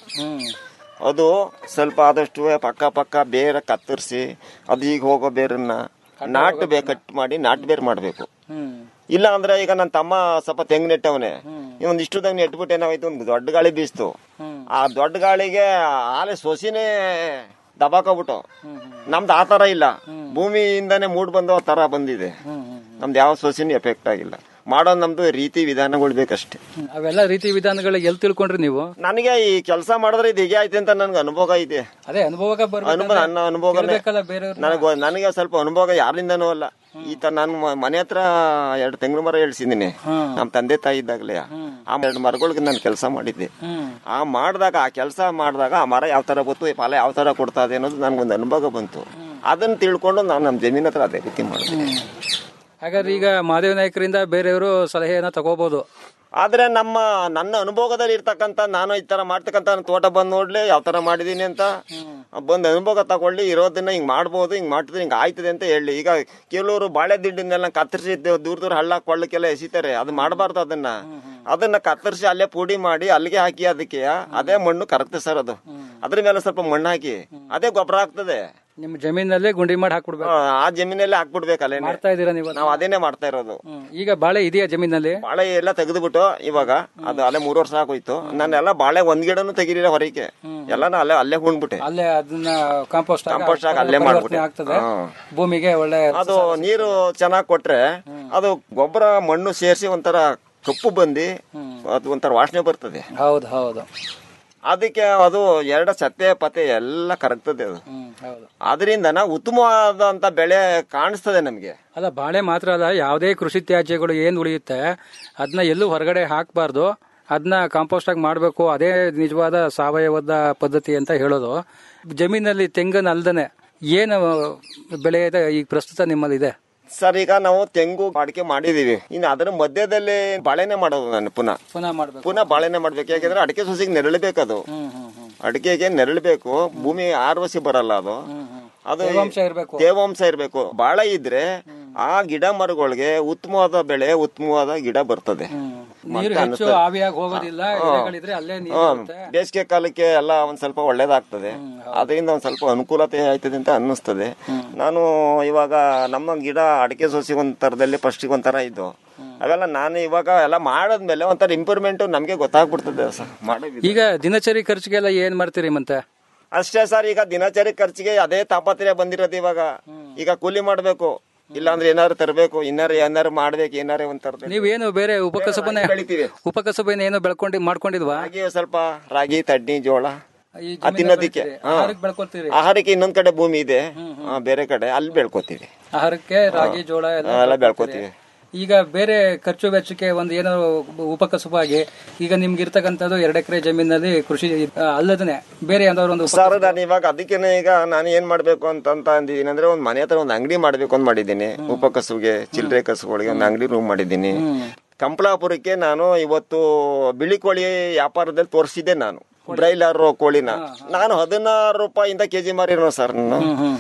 ಅದು ಸ್ವಲ್ಪ ಆದಷ್ಟು ಪಕ್ಕ ಪಕ್ಕ ಬೇರೆ ಕತ್ತರಿಸಿ ಅದು ಈಗ ಹೋಗೋ ಬೇರನ್ನ ನಾಟ್ ಬೇ ಕಟ್ ಮಾಡಿ ನಾಟ್ ಬೇರ್ ಮಾಡ್ಬೇಕು ಇಲ್ಲ ಅಂದ್ರೆ ಈಗ ನನ್ನ ತಮ್ಮ ಸ್ವಲ್ಪ ತೆಂಗು ನೆಟ್ಟವನೆ ಒಂದಿಷ್ಟು ತೆಂಗು ನೆಟ್ಬಿಟ್ಟು ಏನಾಯ್ತು ಒಂದು ದೊಡ್ಡ ಗಾಳಿ ಬೀಸ್ತು ಆ ದೊಡ್ಡ ಗಾಳಿಗೆ ಆಲೆ ಸೊಸಿನೇ ದಬಾಕೋಬಿಟ್ಟು ನಮ್ದು ಆ ತರ ಇಲ್ಲ ಭೂಮಿಯಿಂದಾನೇ ಮೂಡ್ ಬಂದು ತರ ಬಂದಿದೆ ನಮ್ದು ಯಾವ ಸೊಸಿನೂ ಎಫೆಕ್ಟ್ ಆಗಿಲ್ಲ ಮಾಡೋದು ನಮ್ದು ರೀತಿ ವಿಧಾನಗಳು ಬೇಕಷ್ಟೇ ಅವೆಲ್ಲ ರೀತಿ ವಿಧಾನಗಳು ಎಲ್ಲಿ ತಿಳ್ಕೊಂಡ್ರಿ ನೀವು ನನಗೆ ಈ ಕೆಲಸ ಮಾಡಿದ್ರೆ ಇದು ಹೇಗೆ ಆಯ್ತು ಅಂತ ನನ್ಗೆ ಅನುಭವ ಇದೆ ಅದೇ ಅನುಭವಗ ಅನುಭವ ನನ್ನ ಅನುಭವನೇ ಬರ್ಬೇಕಲ್ಲ ಬೇರೆ ನನಗೆ ನನಗೆ ಸ್ವಲ್ಪ ಅನುಭವ ಯಾರಿಂದನೂ ಅಲ್ಲ ಈ ತರ ನಾನು ಮ- ಮನೆ ಹತ್ರ ಎರಡು ತೆಂಗಿನ ಮರ ಇಳಿಸಿದ್ದೀನಿ ನಮ್ಮ ತಂದೆ ತಾಯಿ ಇದ್ದಾಗಲೇ ಆ ಎರಡು ಮರಗಳಿಗೆ ನಾನು ಕೆಲಸ ಮಾಡಿದ್ದೆ ಆ ಮಾಡಿದಾಗ ಆ ಕೆಲಸ ಮಾಡಿದಾಗ ಆ ಮರ ಯಾವ ತರ ಬಂತು ಈ ಫಲ ಯಾವ ತರ ಕೊಡ್ತಾ ಇದೆ ಅನ್ನೋದು ನನ್ಗೊಂದು ಅನುಭವ ಬಂತು ಅದನ್ನ ತಿಳ್ಕೊಂಡು ನಾನು ನಮ್ಮ ಜಮೀನ್ ಹತ್ರ ಅದೇ ರೀತಿ ಮಾಡಿದೆ ಹಾಗಾದ್ರೆ ಈಗ ಮಹಾದೇವ ನಾಯಕರಿಂದ ಬೇರೆಯವರು ಸಲಹೆಯನ್ನ ತಗೋಬಹುದು ಆದ್ರೆ ನಮ್ಮ ನನ್ನ ಅನುಭವದಲ್ಲಿ ಇರ್ತಕ್ಕಂತ ನಾನು ಈ ತರ ಮಾಡ್ತಕ್ಕಂತ ನನ್ನ ತೋಟ ಬಂದ್ ನೋಡ್ಲಿ ಯಾವ ತರ ಮಾಡಿದೀನಿ ಅಂತ ಬಂದ್ ಅನುಭವ ತಗೊಳ್ಳಿ ಇರೋದನ್ನ ಹಿಂಗ್ ಮಾಡ್ಬೋದು ಹಿಂಗ್ ಮಾಡ್ತಿದ್ರೆ ಹಿಂಗ್ ಆಯ್ತದೆ ಅಂತ ಹೇಳಿ ಈಗ ಕೆಲವರು ಬಾಳೆ ದಿಂಡನ್ನೆಲ್ಲ ಕತ್ತರಿಸಿ ದೂರ ದೂರ ಹಳ್ಳ ಕೊಳ್ಳಕ್ಕೆಲ್ಲ ಎಸಿತಾರೆ ಅದು ಮಾಡಬಾರ್ದು ಅದನ್ನ ಅದನ್ನ ಕತ್ತರಿಸಿ ಅಲ್ಲೇ ಪುಡಿ ಮಾಡಿ ಅಲ್ಲಿಗೆ ಹಾಕಿ ಅದಕ್ಕೆ ಅದೇ ಮಣ್ಣು ಕರಗ್ತದೆ ಸರ್ ಅದು ಅದ್ರ ಮೇಲೆ ಸ್ವಲ್ಪ ಮಣ್ಣು ಹಾಕಿ ಅದೇ ಗೊಬ್ಬರ ಆಗ್ತದೆ ನಿಮ್ಮ ಜಮೀನಲ್ಲೇ ಗುಂಡಿ ಮಾಡಿ ಹಾಕ್ಬಿಡ್ಬೇಕು ಆ, ಆ ಜಮೀನಲ್ಲೇ ಹಾಕ್ಬಿಡ್ಬೇಕು ಅಲ್ಲೇ ಮಾಡ್ತಾ ಇದ್ದೀರಾ ನೀವು ನಾವು ಅದೇನೆ ಮಾಡ್ತಾ ಇರೋದು ಈಗ ಬಾಳೆ ಇದೆಯಾ ಜಮೀನಲ್ಲಿ ಬಾಳೆ ಎಲ್ಲ ತೆಗೆದ್ಬಿಟ್ಟು ಇವಾಗ ಅದು ಅಲ್ಲೇ ಮೂರು ವರ್ಷ ಆಗೋಯ್ತು ನಾನೆಲ್ಲ ಬಾಳೆ ಒಂದ್ ಗಿಡನು ತೆಗಿಲಿಲ್ಲ ಹೊರಗೆ ಎಲ್ಲ ಅಲ್ಲೇ ಅಲ್ಲೇ ಹುಣ್ಬಿಟ್ಟೆ ಅಲ್ಲೇ ಅದನ್ನ ಕಾಂಪೋಸ್ಟ್ ಕಾಂಪೋಸ್ಟ್ ಆಗಿ ಅಲ್ಲೇ ಮಾಡ್ಬಿಟ್ಟೆ ಆಗ್ತದೆ ಹಾ. ಭೂಮಿಗೆ ಒಳ್ಳೆ ಅದು ನೀರು ಚೆನ್ನಾಗ್ ಕೊಟ್ರೆ ಅದು ಗೊಬ್ಬರ ಮಣ್ಣು ಸೇರಿಸಿ ಒಂಥರ ಕಪ್ಪು ಬಂದು ಅದು ಒಂಥರ ವಾಸನೆ ಬರ್ತದೆ ಹೌದು ಹೌದು ಅದಕ್ಕೆ ಅದು ಎರಡು ಸತ್ತೆ ಪತೆ ಎಲ್ಲ ಕರಗ್ತದೆ ಅದು ಹೌದು ಅದರಿಂದ ನಾವು ಉತ್ತಮವಾದಂತ ಬೆಳೆ ಕಾಣಿಸ್ತದೆ ನಮ್ಗೆ ಅಲ್ಲ ಬಾಳೆ ಮಾತ್ರ ಅಲ್ಲ ಯಾವುದೇ ಕೃಷಿ ತ್ಯಾಜ್ಯಗಳು ಏನು ಉಳಿಯುತ್ತೆ ಅದನ್ನ ಎಲ್ಲೂ ಹೊರಗಡೆ ಹಾಕಬಾರ್ದು ಅದನ್ನ ಕಾಂಪೋಸ್ಟ್ ಆಗಿ ಮಾಡಬೇಕು ಅದೇ ನಿಜವಾದ ಸಾವಯವದ ಪದ್ಧತಿ ಅಂತ ಹೇಳೋದು ಜಮೀನಲ್ಲಿ ತೆಂಗನ್ನ ಅಲ್ದನೆ ಏನು ಬೆಳೆ ಇದೆ ಈಗ ಪ್ರಸ್ತುತ ನಿಮ್ಮಲ್ಲಿ ಇದೆ ಸರ್ ಈಗ ನಾವು ತೆಂಗು ಅಡಿಕೆ ಮಾಡಿದೀವಿ ಇನ್ನು ಅದರ ಮಧ್ಯದಲ್ಲಿ ಬಾಳೆನೆ ಮಾಡೋದು ನಾನು ಪುನಃ ಪುನಃ ಮಾಡ್ಬೇಕು ಪುನಃ ಬಾಳೆನೆ ಮಾಡ್ಬೇಕು ಯಾಕೆಂದ್ರೆ ಅಡಿಕೆ ಸೊಸಿಗೆ ನೆರಳಬೇಕದು ಅಡಿಕೆಗೆ ನೆರಳಬೇಕು ಭೂಮಿ ಆರ್ವಸಿ ಬರಲ್ಲ ಅದು ಅದು ತೇವಾಂಶ ಇರ್ಬೇಕು. ತೇವಾಂಶ ಇರಬೇಕು ಬಾಳೆ ಇದ್ರೆ ಆ ಗಿಡ ಮರಗಳಿಗೆ ಉತ್ತಮವಾದ ಬೆಳೆ ಉತ್ತಮವಾದ ಗಿಡ ಬರ್ತದೆ ನೀರು ಮತ್ತೆ ಹೆಚ್ಚು ಅನಿಸ್ತದೆ. ಆವಿಯಾಗಿ ಹೋಗೋದಿಲ್ಲ ಹಾ. ಎಲೆಗಳಿದ್ರೆ ಅಲ್ಲೇ ನೀರು ಹ್ಮ್. ಇರುತ್ತೆ. ಬೇಸಿಗೆ ಕಾಲಕ್ಕೆ ಎಲ್ಲ ಒಂದ್ ಸ್ವಲ್ಪ ಒಳ್ಳೇದಾಗ್ತದೆ ಅದರಿಂದ ಒಂದ್ ಸ್ವಲ್ಪ ಅನುಕೂಲತೆ ಆಯ್ತದೆ ಅಂತ ಅನ್ನಿಸ್ತದೆ ನಾನು ಇವಾಗ ನಮ್ಮ ಗಿಡ ಅಡಿಕೆ ಸೋಸಿ ಒಂದ್ ತರದಲ್ಲಿ ಫಸ್ಟ್ ಒಂಥರ ಇದ್ದು ಅವೆಲ್ಲ ನಾನು ಇವಾಗ ಎಲ್ಲ ಮಾಡಾದ್ಮೇಲೆ ಒಂಥರ ಇಂಪ್ರೂವ್ಮೆಂಟ್ ನಮ್ಗೆ ಗೊತ್ತಾಗ್ಬಿಡ್ತದೆ ಸರ್ ಮಾಡೋ ವಿಧಾನ. ಈಗ ದಿನಚರಿ ಖರ್ಚಿಗೆಲ್ಲ ಏನ್ ಮಾಡ್ತೀರಿ ಮತ್ತೆ ಅಷ್ಟೇ ಸರ್ ಈಗ ದಿನಚರಿ ಖರ್ಚಿಗೆ ಅದೇ ತಾಪತ್ರೆ ಬಂದಿರೋದು ಇವಾಗ ಈಗ ಕೂಲಿ ಮಾಡ್ಬೇಕು ಇಲ್ಲಾಂದ್ರೆ ಏನಾರು ತರಬೇಕು ಇನ್ನಾರು ಏನಾರು ಮಾಡ್ಬೇಕು ಏನಾರು ಒಂದ್ ತರಬೇಕು ನೀವೇನು ಬೇರೆ ಉಪಕಸಬನೆ ಉಪಕಸಬನ ಏನು ಬೆಳ್ಕೊಂಡು ಮಾಡ್ಕೊಂಡಿದ್ವಾ ರಾಗಿ ಸ್ವಲ್ಪ ರಾಗಿ ತಡ್ನಿ ಜೋಳ ಈ ಆ ತಿನ್ನೋದಿಕ್ಕೆ ಬೆಳಿತೀರಿ? ಹಾ. ಆಹಾರಕ್ಕೆ ಬೆಳ್ಕೊಳ್ತೀರಿ ಆಹಾರಕ್ಕೆ ಇನ್ನೊಂದ್ ಕಡೆ ಭೂಮಿ ಇದೆ ಆ, ಬೇರೆ ಕಡೆ ಅಲ್ಲಿ ಬೆಳ್ಕೊತೀವಿ ಆಹಾರಕ್ಕೆ ರಾಗಿ ಜೋಳ ಎಲ್ಲ ಹಾ, ಎಲ್ಲ ಬೆಳ್ಕೊಳ್ತೀರಿ. ಬೆಳ್ಕೊತೀವಿ ಈಗ ಬೇರೆ ಖರ್ಚು ವೆಚ್ಚಕ್ಕೆ ಒಂದು ಏನೋ ಉಪಕಸಬಾಗಿ ಈಗ ನಿಮ್ಗೆ ಇರ್ತಕ್ಕಂಥದ್ದು ಎರಡು ಎಕರೆ ಜಮೀನಲ್ಲಿ ಕೃಷಿ ಆ, ಅಲ್ಲದನೆ ಬೇರೆ ಯಾವ್ದಾದ್ರು ಒಂದು ಉಪ- ಸರ್ ನಾನು ಇವಾಗ ಅದಕ್ಕೇನೆ ಈಗ ನಾನು ಏನ್ ಮಾಡ್ಬೇಕು ಅಂತ ಅಂತ ಅಂದಿದ್ದೀನಿ ಅಂದ್ರೆ ಒಂದ್ ಮನೆ ಹತ್ರ ಒಂದ್ ಅಂಗಡಿ ಮಾಡ್ಬೇಕು ಅಂತ ಮಾಡಿದ್ದೀನಿ ಉಪಕಸುಗೆ ಚಿಲ್ಲರೆ ಕಸುಗಳಿಗೆ ಒಂದು ಅಂಗಡಿ ರೂಮ್ ಮಾಡಿದ್ದೀನಿ ಕಂಪ್ಲಾಪುರಕ್ಕೆ ನಾನು ಇವತ್ತು ಬಿಳಿ ಕೋಳಿ ವ್ಯಾಪಾರದಲ್ಲಿ ತೋರಿಸಿದ್ದೆ ನಾನು ಬ್ರೈಲರ್ ಕೋಳಿನ ನಾನು ಹದಿನಾರು ರೂಪಾಯಿಂದ ಕೆಜಿ ಮಾರಿರೋ ಸರ್ ನಾನು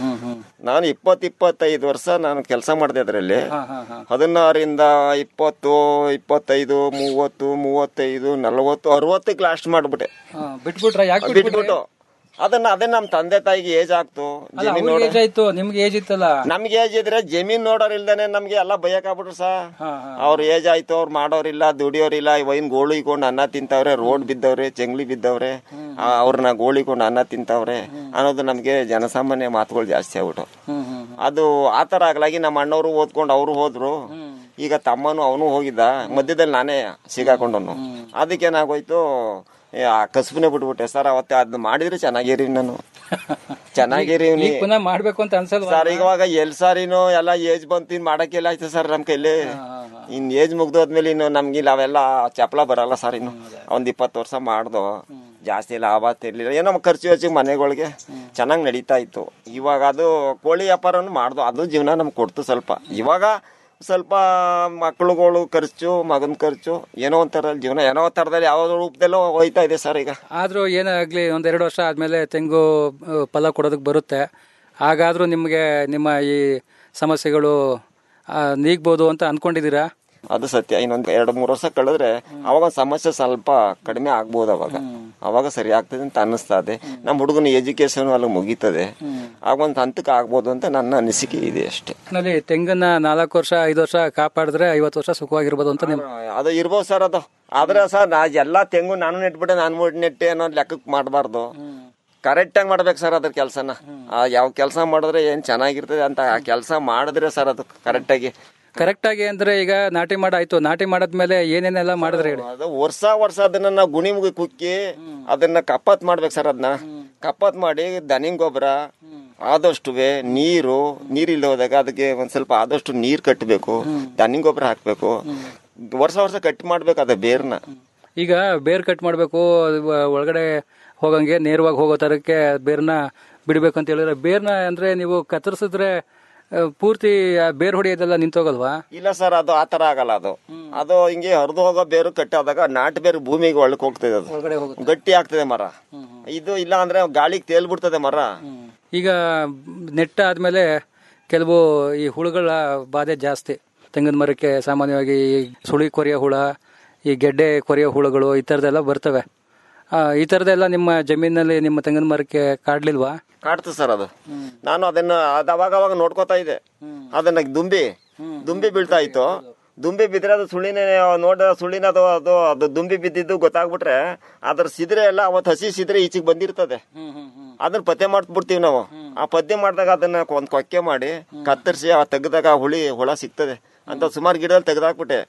ನಾನು ಇಪ್ಪತ್ ಇಪ್ಪತ್ತೈದು ವರ್ಷ ನಾನು ಕೆಲಸ ಮಾಡಿದೆ ಅದರಲ್ಲಿ ಹದಿನಾರಿಂದ ಇಪ್ಪತ್ತು ಇಪ್ಪತ್ತೈದು ಮೂವತ್ತು ಮೂವತ್ತೈದು ನಲವತ್ತು ಅರವತ್ತಕ್ಕೆ ಲಾಸ್ಟ್ ಮಾಡ್ಬಿಟ್ಟೆ ಹಾ, ಬಿಟ್ಬಿಟ್ರ ಯಾಕೆ ಬಿಟ್ಬಿಟ್ಟು ಅದನ್ನ ಅದೇ ನಮ್ ತಂದೆ ತಾಯಿಗೆ ಏಜ್ ಆಗ್ತು ಜಮೀನ್ ನೋಡ ಏಜ್ ಆಯ್ತು ನಿಮ್ಗೆ ಏಜ್ ಇತ್ತಲ್ಲ ನಮ್ಗೆ ಏಜ್ ಇದ್ರೆ ಜಮೀನ್ ನೋಡೋರ್ ಇಲ್ದೇನೆ ನಮ್ಗೆ ಎಲ್ಲ ಬೈಯಕ್ ಆಗ್ಬಿಟ್ರು ಸಾ ಅವ್ರ ಏಜ್ ಆಯ್ತು ಅವ್ರು ಮಾಡೋರಿಲ್ಲ ದುಡಿಯೋರಿಲ್ಲ ವೈನ್ ಗೋಳು ಇಕೊಂಡು ಅನ್ನ ತಿಂತವ್ರೆ ರೋಡ್ ಬಿದ್ದವ್ರೆ ಜಂಗ್ಲಿ ಬಿದ್ದವ್ರೆ ಆ, ಅವ್ರನ್ನ ಗೋಳಿಕೊಂಡು ಅನ್ನ ತಿಂತವ್ರೆ ಅನ್ನೋದು ನಮ್ಗೆ ಜನಸಾಮಾನ್ಯ ಮಾತುಗಳು ಜಾಸ್ತಿ ಆಗ್ಬಿಟ್ಟು ಅದು ಆತರ ಆಗ್ಲಾಗಿ ನಮ್ಮ ಅಣ್ಣವರು ಓದ್ಕೊಂಡು ಅವರು ಹೋದ್ರು ಈಗ ತಮ್ಮನು ಅವನು ಹೋಗಿದ್ದ ಮಧ್ಯದಲ್ಲಿ ನಾನೇ ಸಿಗಾಕೊಂಡವನು ಅದಕ್ಕೇನಾಗೋಯ್ತು ಏ, ಆ ಕಸ್ಬನೇ ಬಿಟ್ಬಿಟ್ಟೆ ಸರ್ ಅವತ್ತೆ ಅದನ್ನ ಮಾಡಿದ್ರೆ ಚೆನ್ನಾಗಿರಿ ನಾನು ಚೆನ್ನಾಗಿರಿ ಈಗ ಪುನಃ ಮಾಡ್ಬೇಕು ಅಂತ ಅನ್ಸಲ್ವಾ ಸರ್ ಇವಾಗ ಎಲ್ ಸಾರಿನೂ ಎಲ್ಲ ಏಜ್ ಬಂತು ಇನ್ ಮಾಡಕ್ಕೆಲ್ಲ ಆಯ್ತು ಸರ್ ನಮ್ ಕೈಲಿ ಇನ್ ಏಜ್ ಮುಗ್ದೋದ್ಮೇಲೆ ಇನ್ನು ನಮ್ಗೆ ಇಲ್ಲ ಅವೆಲ್ಲ ಚಪಲ ಬರಲ್ಲ ಸರ್ ಇನ್ನು ಒಂದ್ ಇಪ್ಪತ್ತು ವರ್ಷ ಮಾಡ್ದು ಜಾಸ್ತಿ ಲಾಭ ತಿರ್ಲಿಲ್ಲ ಏನೋ ಖರ್ಚು ವೆಚ್ಚ ಮನೆಗಳಿಗೆ ಚೆನ್ನಾಗಿ ನಡೀತಾ ಇತ್ತು ಇವಾಗ ಅದು ಕೋಳಿ ವ್ಯಾಪಾರನು ಮಾಡ್ದು ಅದು ಜೀವನ ನಮ್ಗೆ ಕೊಡ್ತು ಸ್ವಲ್ಪ ಇವಾಗ ಸ್ವಲ್ಪ ಮಕ್ಳುಗಳು ಖರ್ಚು ಮಗನ ಖರ್ಚು ಏನೋ ಒಂಥರ ಜೀವನ ಏನೋ ಒಂದ್ ಥರದಲ್ಲಿ ಯಾವ ರೂಪದಲ್ಲೋ ಹೋಯ್ತಾ ಇದೆ ಸರ್ ಈಗ ಆದ್ರೂ ಏನೇ ಆಗ್ಲಿ ಒಂದ್ ಎರಡು ವರ್ಷ ಆದ್ಮೇಲೆ ತೆಂಗು ಆ, ಫಲ ಕೊಡೋದಕ್ಕೆ ಬರುತ್ತೆ ಹಾಗಾದ್ರೂ ನಿಮ್ಗೆ ನಿಮ್ಮ ಈ ಸಮಸ್ಯೆಗಳು ಆ, ನೀಗ್ಬೋದು ಅಂತ ಅನ್ಕೊಂಡಿದ್ದೀರಾ ಅದು ಸತ್ಯ ಇನ್ನೊಂದ್ ಎರಡು ಮೂರು ವರ್ಷ ಕಳೆದ್ರೆ ಅವಾಗ ಒಂದ್ ಸಮಸ್ಯೆ ಸ್ವಲ್ಪ ಕಡಿಮೆ ಆಗ್ಬೋದು ಅವಾಗ ಅವಾಗ ಸರಿ ಆಗ್ತದೆ ಅಂತ ಅನ್ನಿಸ್ತಾ ಇದೆ ನಮ್ಮ ಹುಡುಗನ ಎಜುಕೇಶನ್ ಅಲ್ಲಿ ಮುಗೀತದೆ ಆಗ ಒಂದ್ ಹಂತಕ್ಕೆ ಆಗ್ಬೋದು ಅಂತ ನನ್ನ ಅನಿಸಿಕೆ ಇದೆ ಅಷ್ಟೇ ನಲ್ಲಿ ತೆಂಗನ್ನ ನಾಲ್ಕು ವರ್ಷ ಐದು ವರ್ಷ ಕಾಪಾಡಿದ್ರೆ ಐವತ್ತು ವರ್ಷ ಸುಖವಾಗಿರ್ಬೋದು ಅಂತ ನಿಮ್ ಅದು ಇರ್ಬೋದು ಸರ್ ಅದು ಆದ್ರೆ ಸರ್ ನಾ ಎಲ್ಲಾ ತೆಂಗು ನಾನು ನೆಟ್ಬಿಟ್ಟೆ ನಾನು ಮುಡ್ ನೆಟ್ಟೆ ಅನ್ನೋ ಲೆಕ್ಕಕ್ಕೆ ಮಾಡಬಾರ್ದು ಕರೆಕ್ಟ್ ಆಗಿ ಮಾಡ್ಬೇಕು ಸರ್ ಅದ್ರ ಕೆಲಸನ ಯಾವ ಕೆಲಸ ಮಾಡಿದ್ರೆ ಏನ್ ಚೆನ್ನಾಗಿರ್ತದೆ ಅಂತ ಆ ಕೆಲಸ ಮಾಡಿದ್ರೆ ಸರ್ ಅದು ಕರೆಕ್ಟ್ ಆಗಿ ಕರೆಕ್ಟ್ ಆಗಿ ಅಂದ್ರೆ ಈಗ ನಾಟಿ ಮಾಡಾಯ್ತು ನಾಟಿ ಮಾಡಾದ್ಮೇಲೆ ಏನೇನೆಲ್ಲ ಮಾಡಿದ್ರೆ ಹೇಳಿ ಅದು ವರ್ಷ ವರ್ಷ ಅದನ್ನ ನಾವು ಗುಣಿ ಮುಗಿ ಕುಕ್ಕಿ ಅದನ್ನ ಕಪ್ಪತ್ ಮಾಡ್ಬೇಕು ಸರ್ ಅದನ್ನ ಕಪ್ಪತ್ ಮಾಡಿ ದನಿಂಗ್ ಗೊಬ್ಬರ ಆದಷ್ಟುವೆ ನೀರು ನೀರಿಲ್ಲ ಹೋದಾಗ ಅದಕ್ಕೆ ಒಂದ್ ಸ್ವಲ್ಪ ಆದಷ್ಟು ನೀರ್ ಕಟ್ಟಬೇಕು ದನಿಂಗ್ ಗೊಬ್ಬರ ಹಾಕ್ಬೇಕು ವರ್ಷ ವರ್ಷ ಕಟ್ ಮಾಡ್ಬೇಕು ಅದ ಬೇರ್ನ ಈಗ ಬೇರ್ ಕಟ್ ಮಾಡಬೇಕು ಒಳಗಡೆ ಹೋಗಂಗೆ ನೇರವಾಗಿ ಹೋಗೋ ತರಕ್ಕೆ ಬೇರ್ನ ಬಿಡ್ಬೇಕು ಅಂತ ಹೇಳಿದ್ರೆ ಬೇರ್ನ ಅಂದ್ರೆ ನೀವು ಕತ್ತರಿಸಿದ್ರೆ ಆ, ಪೂರ್ತಿ ಆ ಬೇರ್ ಹೊಡೆಯೋದೆಲ್ಲ ನಿಂತೋಗಲ್ವಾ ಇಲ್ಲ ಸರ್ ಅದು ಆತರ ಆಗಲ್ಲ ಅದು ಅದು ಹಿಂಗೆ ಹರಿದು ಹೋಗೋ ಬೇರು ಕಟ್ಟಾದಾಗ ನಾಟ್ ಬೇರು ಭೂಮಿಗೆ ಒಳಕ್ ಹೋಗ್ತದೆ ಅದು ಒಳಗಡೆ ಹೋಗುತ್ತೆ ಗಟ್ಟಿ ಆಗ್ತದೆ ಮರ ಇದು ಇಲ್ಲ ಅಂದ್ರೆ ಗಾಳಿಗೆ ತೇಲ್ಬಿಡ್ತದೆ ಮರ ಈಗ ನೆಟ್ಟ ಆದ್ಮೇಲೆ ಕೆಲವು ಈ ಹುಳುಗಳ ಬಾಧೆ ಜಾಸ್ತಿ ತೆಂಗಿನ ಮರಕ್ಕೆ ಸಾಮಾನ್ಯವಾಗಿ ಈ ಸುಳಿ ಕೊರೆಯೋ ಹುಳ ಈ ಗೆಡ್ಡೆ ಕೊರೆಯೋ ಹುಳುಗಳು ಈ ಥರದ್ದೆಲ್ಲ ಬರ್ತವೆ ಆ, ಈ ಥರದ್ದೆಲ್ಲ ನಿಮ್ಮ ಜಮೀನಲ್ಲಿ ನಿಮ್ಮ ತೆಂಗಿನ ಮರಕ್ಕೆ ಕಾಡ್ಲಿಲ್ವಾ ಕಾಡ್ತದೆ ಸರ್ ಅದು ನಾನು ಅದನ್ನ ಅದ್ ಅವಾಗ ಅವಾಗ ನೋಡ್ಕೋತಾ ಇದ್ದೆ ಅದನ್ನ ದುಂಬಿ ದುಂಬಿ ಬೀಳ್ತಾ ಇತ್ತು ದುಂಬಿ ಬಿದ್ರೆ ಅದು ಸುಳಿನೇ ನೋಡ ಸುಳಿನ ಅದು ಅದು ಅದು ದುಂಬಿ ಬಿದ್ದಿದ್ದು ಗೊತ್ತಾಗ್ಬಿಟ್ರೆ ಅದ್ರ ಸಿದ್ರೆ ಎಲ್ಲ ಅವತ್ತು ಹಸಿ ಸಿದ್ರೆ ಈಚೆಗೆ ಬಂದಿರ್ತದೆ ಅದನ್ನ ಪತ್ತೆ ಮಾಡ್ಬಿಡ್ತೀವಿ ನಾವು ಆ ಪದ್ಯ ಮಾಡಿದಾಗ ಅದನ್ನ ಒಂದ್ ಕೊಕ್ಕೆ ಮಾಡಿ ಕತ್ತರಿಸಿ ಆ ತೆಗ್ದಾಗ ಆ ಹುಳಿ ಹುಳ ಸಿಗ್ತದೆ ಅಂತ ಸುಮಾರು ಗಿಡದಲ್ಲಿ ತೆಗ್ದಾಕ್ಬಿಟ್ಟೆ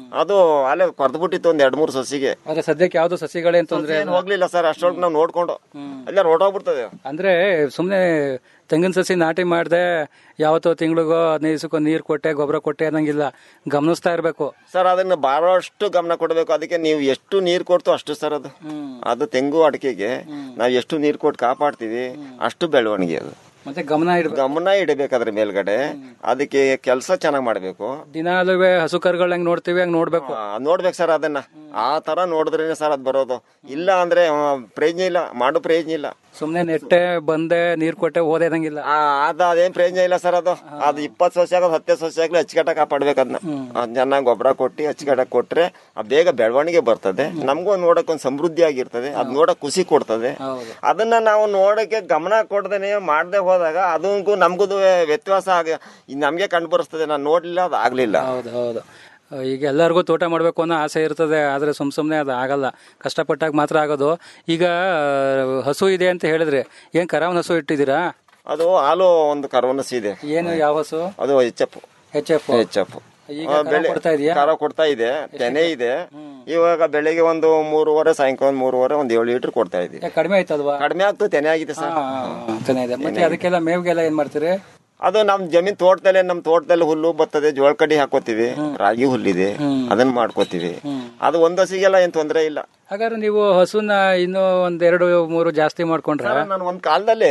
ಅದು ಅಲ್ಲೇ ಕೊರ್ದ್ಬಿಟ್ಟಿತ್ತು ಒಂದ್ ಎರಡ್ ಮೂರು ಸಸಿಗೆ ಆದ್ರೆ ಸದ್ಯಕ್ಕೆ ಯಾವ್ದು ಸಸಿಗಳೇನ್ ತೊಂದ್ರೆ ಏನ್ ಹೋಗ್ಲಿಲ್ಲ ಸರ್ ಅಷ್ಟೊಳಗೆ ನಾವು ನೋಡ್ಕೊಂಡು ಅಲ್ಲೇ ಹೊರಟೋಗ್ಬಿಡ್ತದೆ ಅಂದ್ರೆ ಸುಮ್ನೆ ತೆಂಗಿನ ಸಸಿ ನಾಟಿ ಮಾಡ್ದೆ ಯಾವತ್ತೋ ತಿಂಗಳಿಗೋ ಹದಿನೈದು ದಿವಸಕ್ಕೋ ನೀರ್ ಕೊಟ್ಟೆ ಗೊಬ್ಬರ ಕೊಟ್ಟೆ ಅನ್ನಂಗಿಲ್ಲ ಗಮನಿಸ್ತಾ ಇರ್ಬೇಕು ಸರ್ ಅದನ್ನ ಬಾರೋಷ್ಟು ಗಮನ ಕೊಡಬೇಕು ಅದಕ್ಕೆ ನೀವು ಎಷ್ಟು ನೀರ್ ಕೊಡ್ತು ಅಷ್ಟು ಸರ್ ಅದು ಅದು ತೆಂಗು ಅಡಿಕೆಗೆ ನಾವು ಎಷ್ಟು ನೀರ್ ಕೊಟ್ಟು ಕಾಪಾಡ್ತೀವಿ ಅಷ್ಟು ಬೆಳವಣಿಗೆ ಅದು ಮತ್ತೆ ಗಮನ ಇಡ್ಬೇಕು ಗಮನ ಇಡಬೇಕಾದ್ರೆ ಮೇಲ್ಗಡೆ ಅದಕ್ಕೆ ಕೆಲಸ ಚೆನ್ನಾಗಿ ಮಾಡ್ಬೇಕು ದಿನಾಲೂ ಹಸು ಕರುಗಳ್ ಹೆಂಗ್ ನೋಡ್ತೀವಿ ಹಂಗ್ ನೋಡ್ಬೇಕು ಆ, ನೋಡ್ಬೇಕು ಸರ್ ಅದನ್ನ ಆ ತರ ನೋಡಿದ್ರೇನೆ ಸರ್ ಅದ್ ಬರೋದು ಇಲ್ಲ ಅಂದ್ರೆ ಆ, ಪ್ರಯೋಜನ ಇಲ್ಲ ಮಾಡು ಪ್ರಯೋಜನ ಇಲ್ಲ ಸುಮ್ನೆ ನೆಟ್ಟೆ ಬಂದೆ ನೀರ್ ಕೊಟ್ಟೆ ಓದೇದಂಗಿಲ್ಲ ಆ, ಅದ ಅದೇನ್ ಪ್ರಯೋಜನ ಇಲ್ಲ ಸರ್ ಅದು ಅದು ಇಪ್ಪತ್ತು ಸೊಸೆ ಆಗೋದು ಹತ್ತೇ ಸೊಸೆ ಆಗ್ಲಿ ಅಚ್ಚುಕಟ್ಟ ಕಾಪಾಡ್ಬೇಕು ಅದನ್ನ ಅದ್ ಚೆನ್ನಾಗಿ ಗೊಬ್ಬರ ಕೊಟ್ಟು ಅಚ್ಚುಕಟ್ಟ ಕೊಟ್ರೆ ಆ ಬೇಗ ಬೆಳವಣಿಗೆ ಬರ್ತದೆ ನಮಗೂ ನೋಡಕ್ ಒಂದ್ ಸಮೃದ್ಧಿ ಆಗಿರ್ತದೆ ಅದ್ ನೋಡಕ್ ಖುಷಿ ಕೊಡ್ತದೆ ಅದನ್ನ ನಾವು ನೋಡಕ್ಕೆ ಗಮನ ಕೊಡ್ದೇನೆ ಮಾಡದೆ ಹೋದಾಗ ಅದಕ್ಕೂ ನಮ್ಗೂ ವ್ಯತ್ಯಾಸ ಆಗ ನಮ್ಗೆ ಕಂಡು ಬರ್ತದೆ ನಾನು ನೋಡ್ಲಿಲ್ಲ ಅದು ಆಗ್ಲಿಲ್ಲ ಹೌದು ಹೌದು ಈಗ ಎಲ್ಲರಿಗೂ ತೋಟ ಮಾಡ್ಬೇಕು ಅನ್ನೋ ಆಸೆ ಇರ್ತದೆ ಆದ್ರೆ ಸುಮ್ ಸುಮ್ನೆ ಅದು ಆಗಲ್ಲ ಕಷ್ಟಪಟ್ಟಾಗ ಮಾತ್ರ ಆಗೋದು ಈಗ ಆ, ಹಸು ಇದೆ ಅಂತ ಹೇಳಿದ್ರೆ ಏನ್ ಕರಾವನ್ ಹಸು ಇಟ್ಟಿದ್ದೀರಾ ಅದು ಹಾಲು ಒಂದು ಕರ್ವನಸ್ ಇದೆ ಏನು ಯಾವ ಹಸು ಅದು H F H F H F ಈಗ ಕರ ಕೊಡ್ತಾ ಇದೆಯಾ ಖಾರ ಕೊಡ್ತಾ ಇದೆ ತೆನೆ ಇದೆ ಇವಾಗ ಬೆಳಿಗ್ಗೆ ಒಂದು ಮೂರುವರೆ ಸಾಯಂಕಾಲ ಒಂದು ಮೂರುವರೆ ಒಂದ್ ಏಳು ಲೀಟರ್ ಕೊಡ್ತಾ ಇದೆ ಯಾಕ್ ಕಡಿಮೆ ಆಯ್ತಲ್ವಾ ಕಡಿಮೆ ಆಗ್ತದೆ ತೆನೆ ಆಗಿದೆ ಸರ್ ತೆನೆ ಇದೆ ಮತ್ತೆ ಅದಕ್ಕೆಲ್ಲ ಮೇವ್ಗೆಲ್ಲ ಏನ್ ಮಾಡ್ತೀರಿ ಅದು ನಮ್ ಜಮೀನ್ ತೋಟದಲ್ಲೇ ನಮ್ ತೋಟದಲ್ಲಿ ಹುಲ್ಲು ಬರ್ತದೆ ಜೋಳ ಕಡ್ಡಿ ಹಾಕೋತೀವಿ ರಾಗಿ ಹುಲ್ಲಿದೆ ಅದನ್ನ ಮಾಡ್ಕೋತೀವಿ ಅದು ಒಂದ್ ಹಸಿಗೆಲ್ಲ ಏನ್ ತೊಂದ್ರೆ ಇಲ್ಲ ಹಾಗಾದ್ರೆ ನೀವು ಹಸುನ ಇನ್ನೂ ಒಂದ್ ಎರಡು ಮೂರು ಜಾಸ್ತಿ ಮಾಡ್ಕೊಂಡ್ರೆ ನಾನು ಒಂದ್ ಕಾಲದಲ್ಲಿ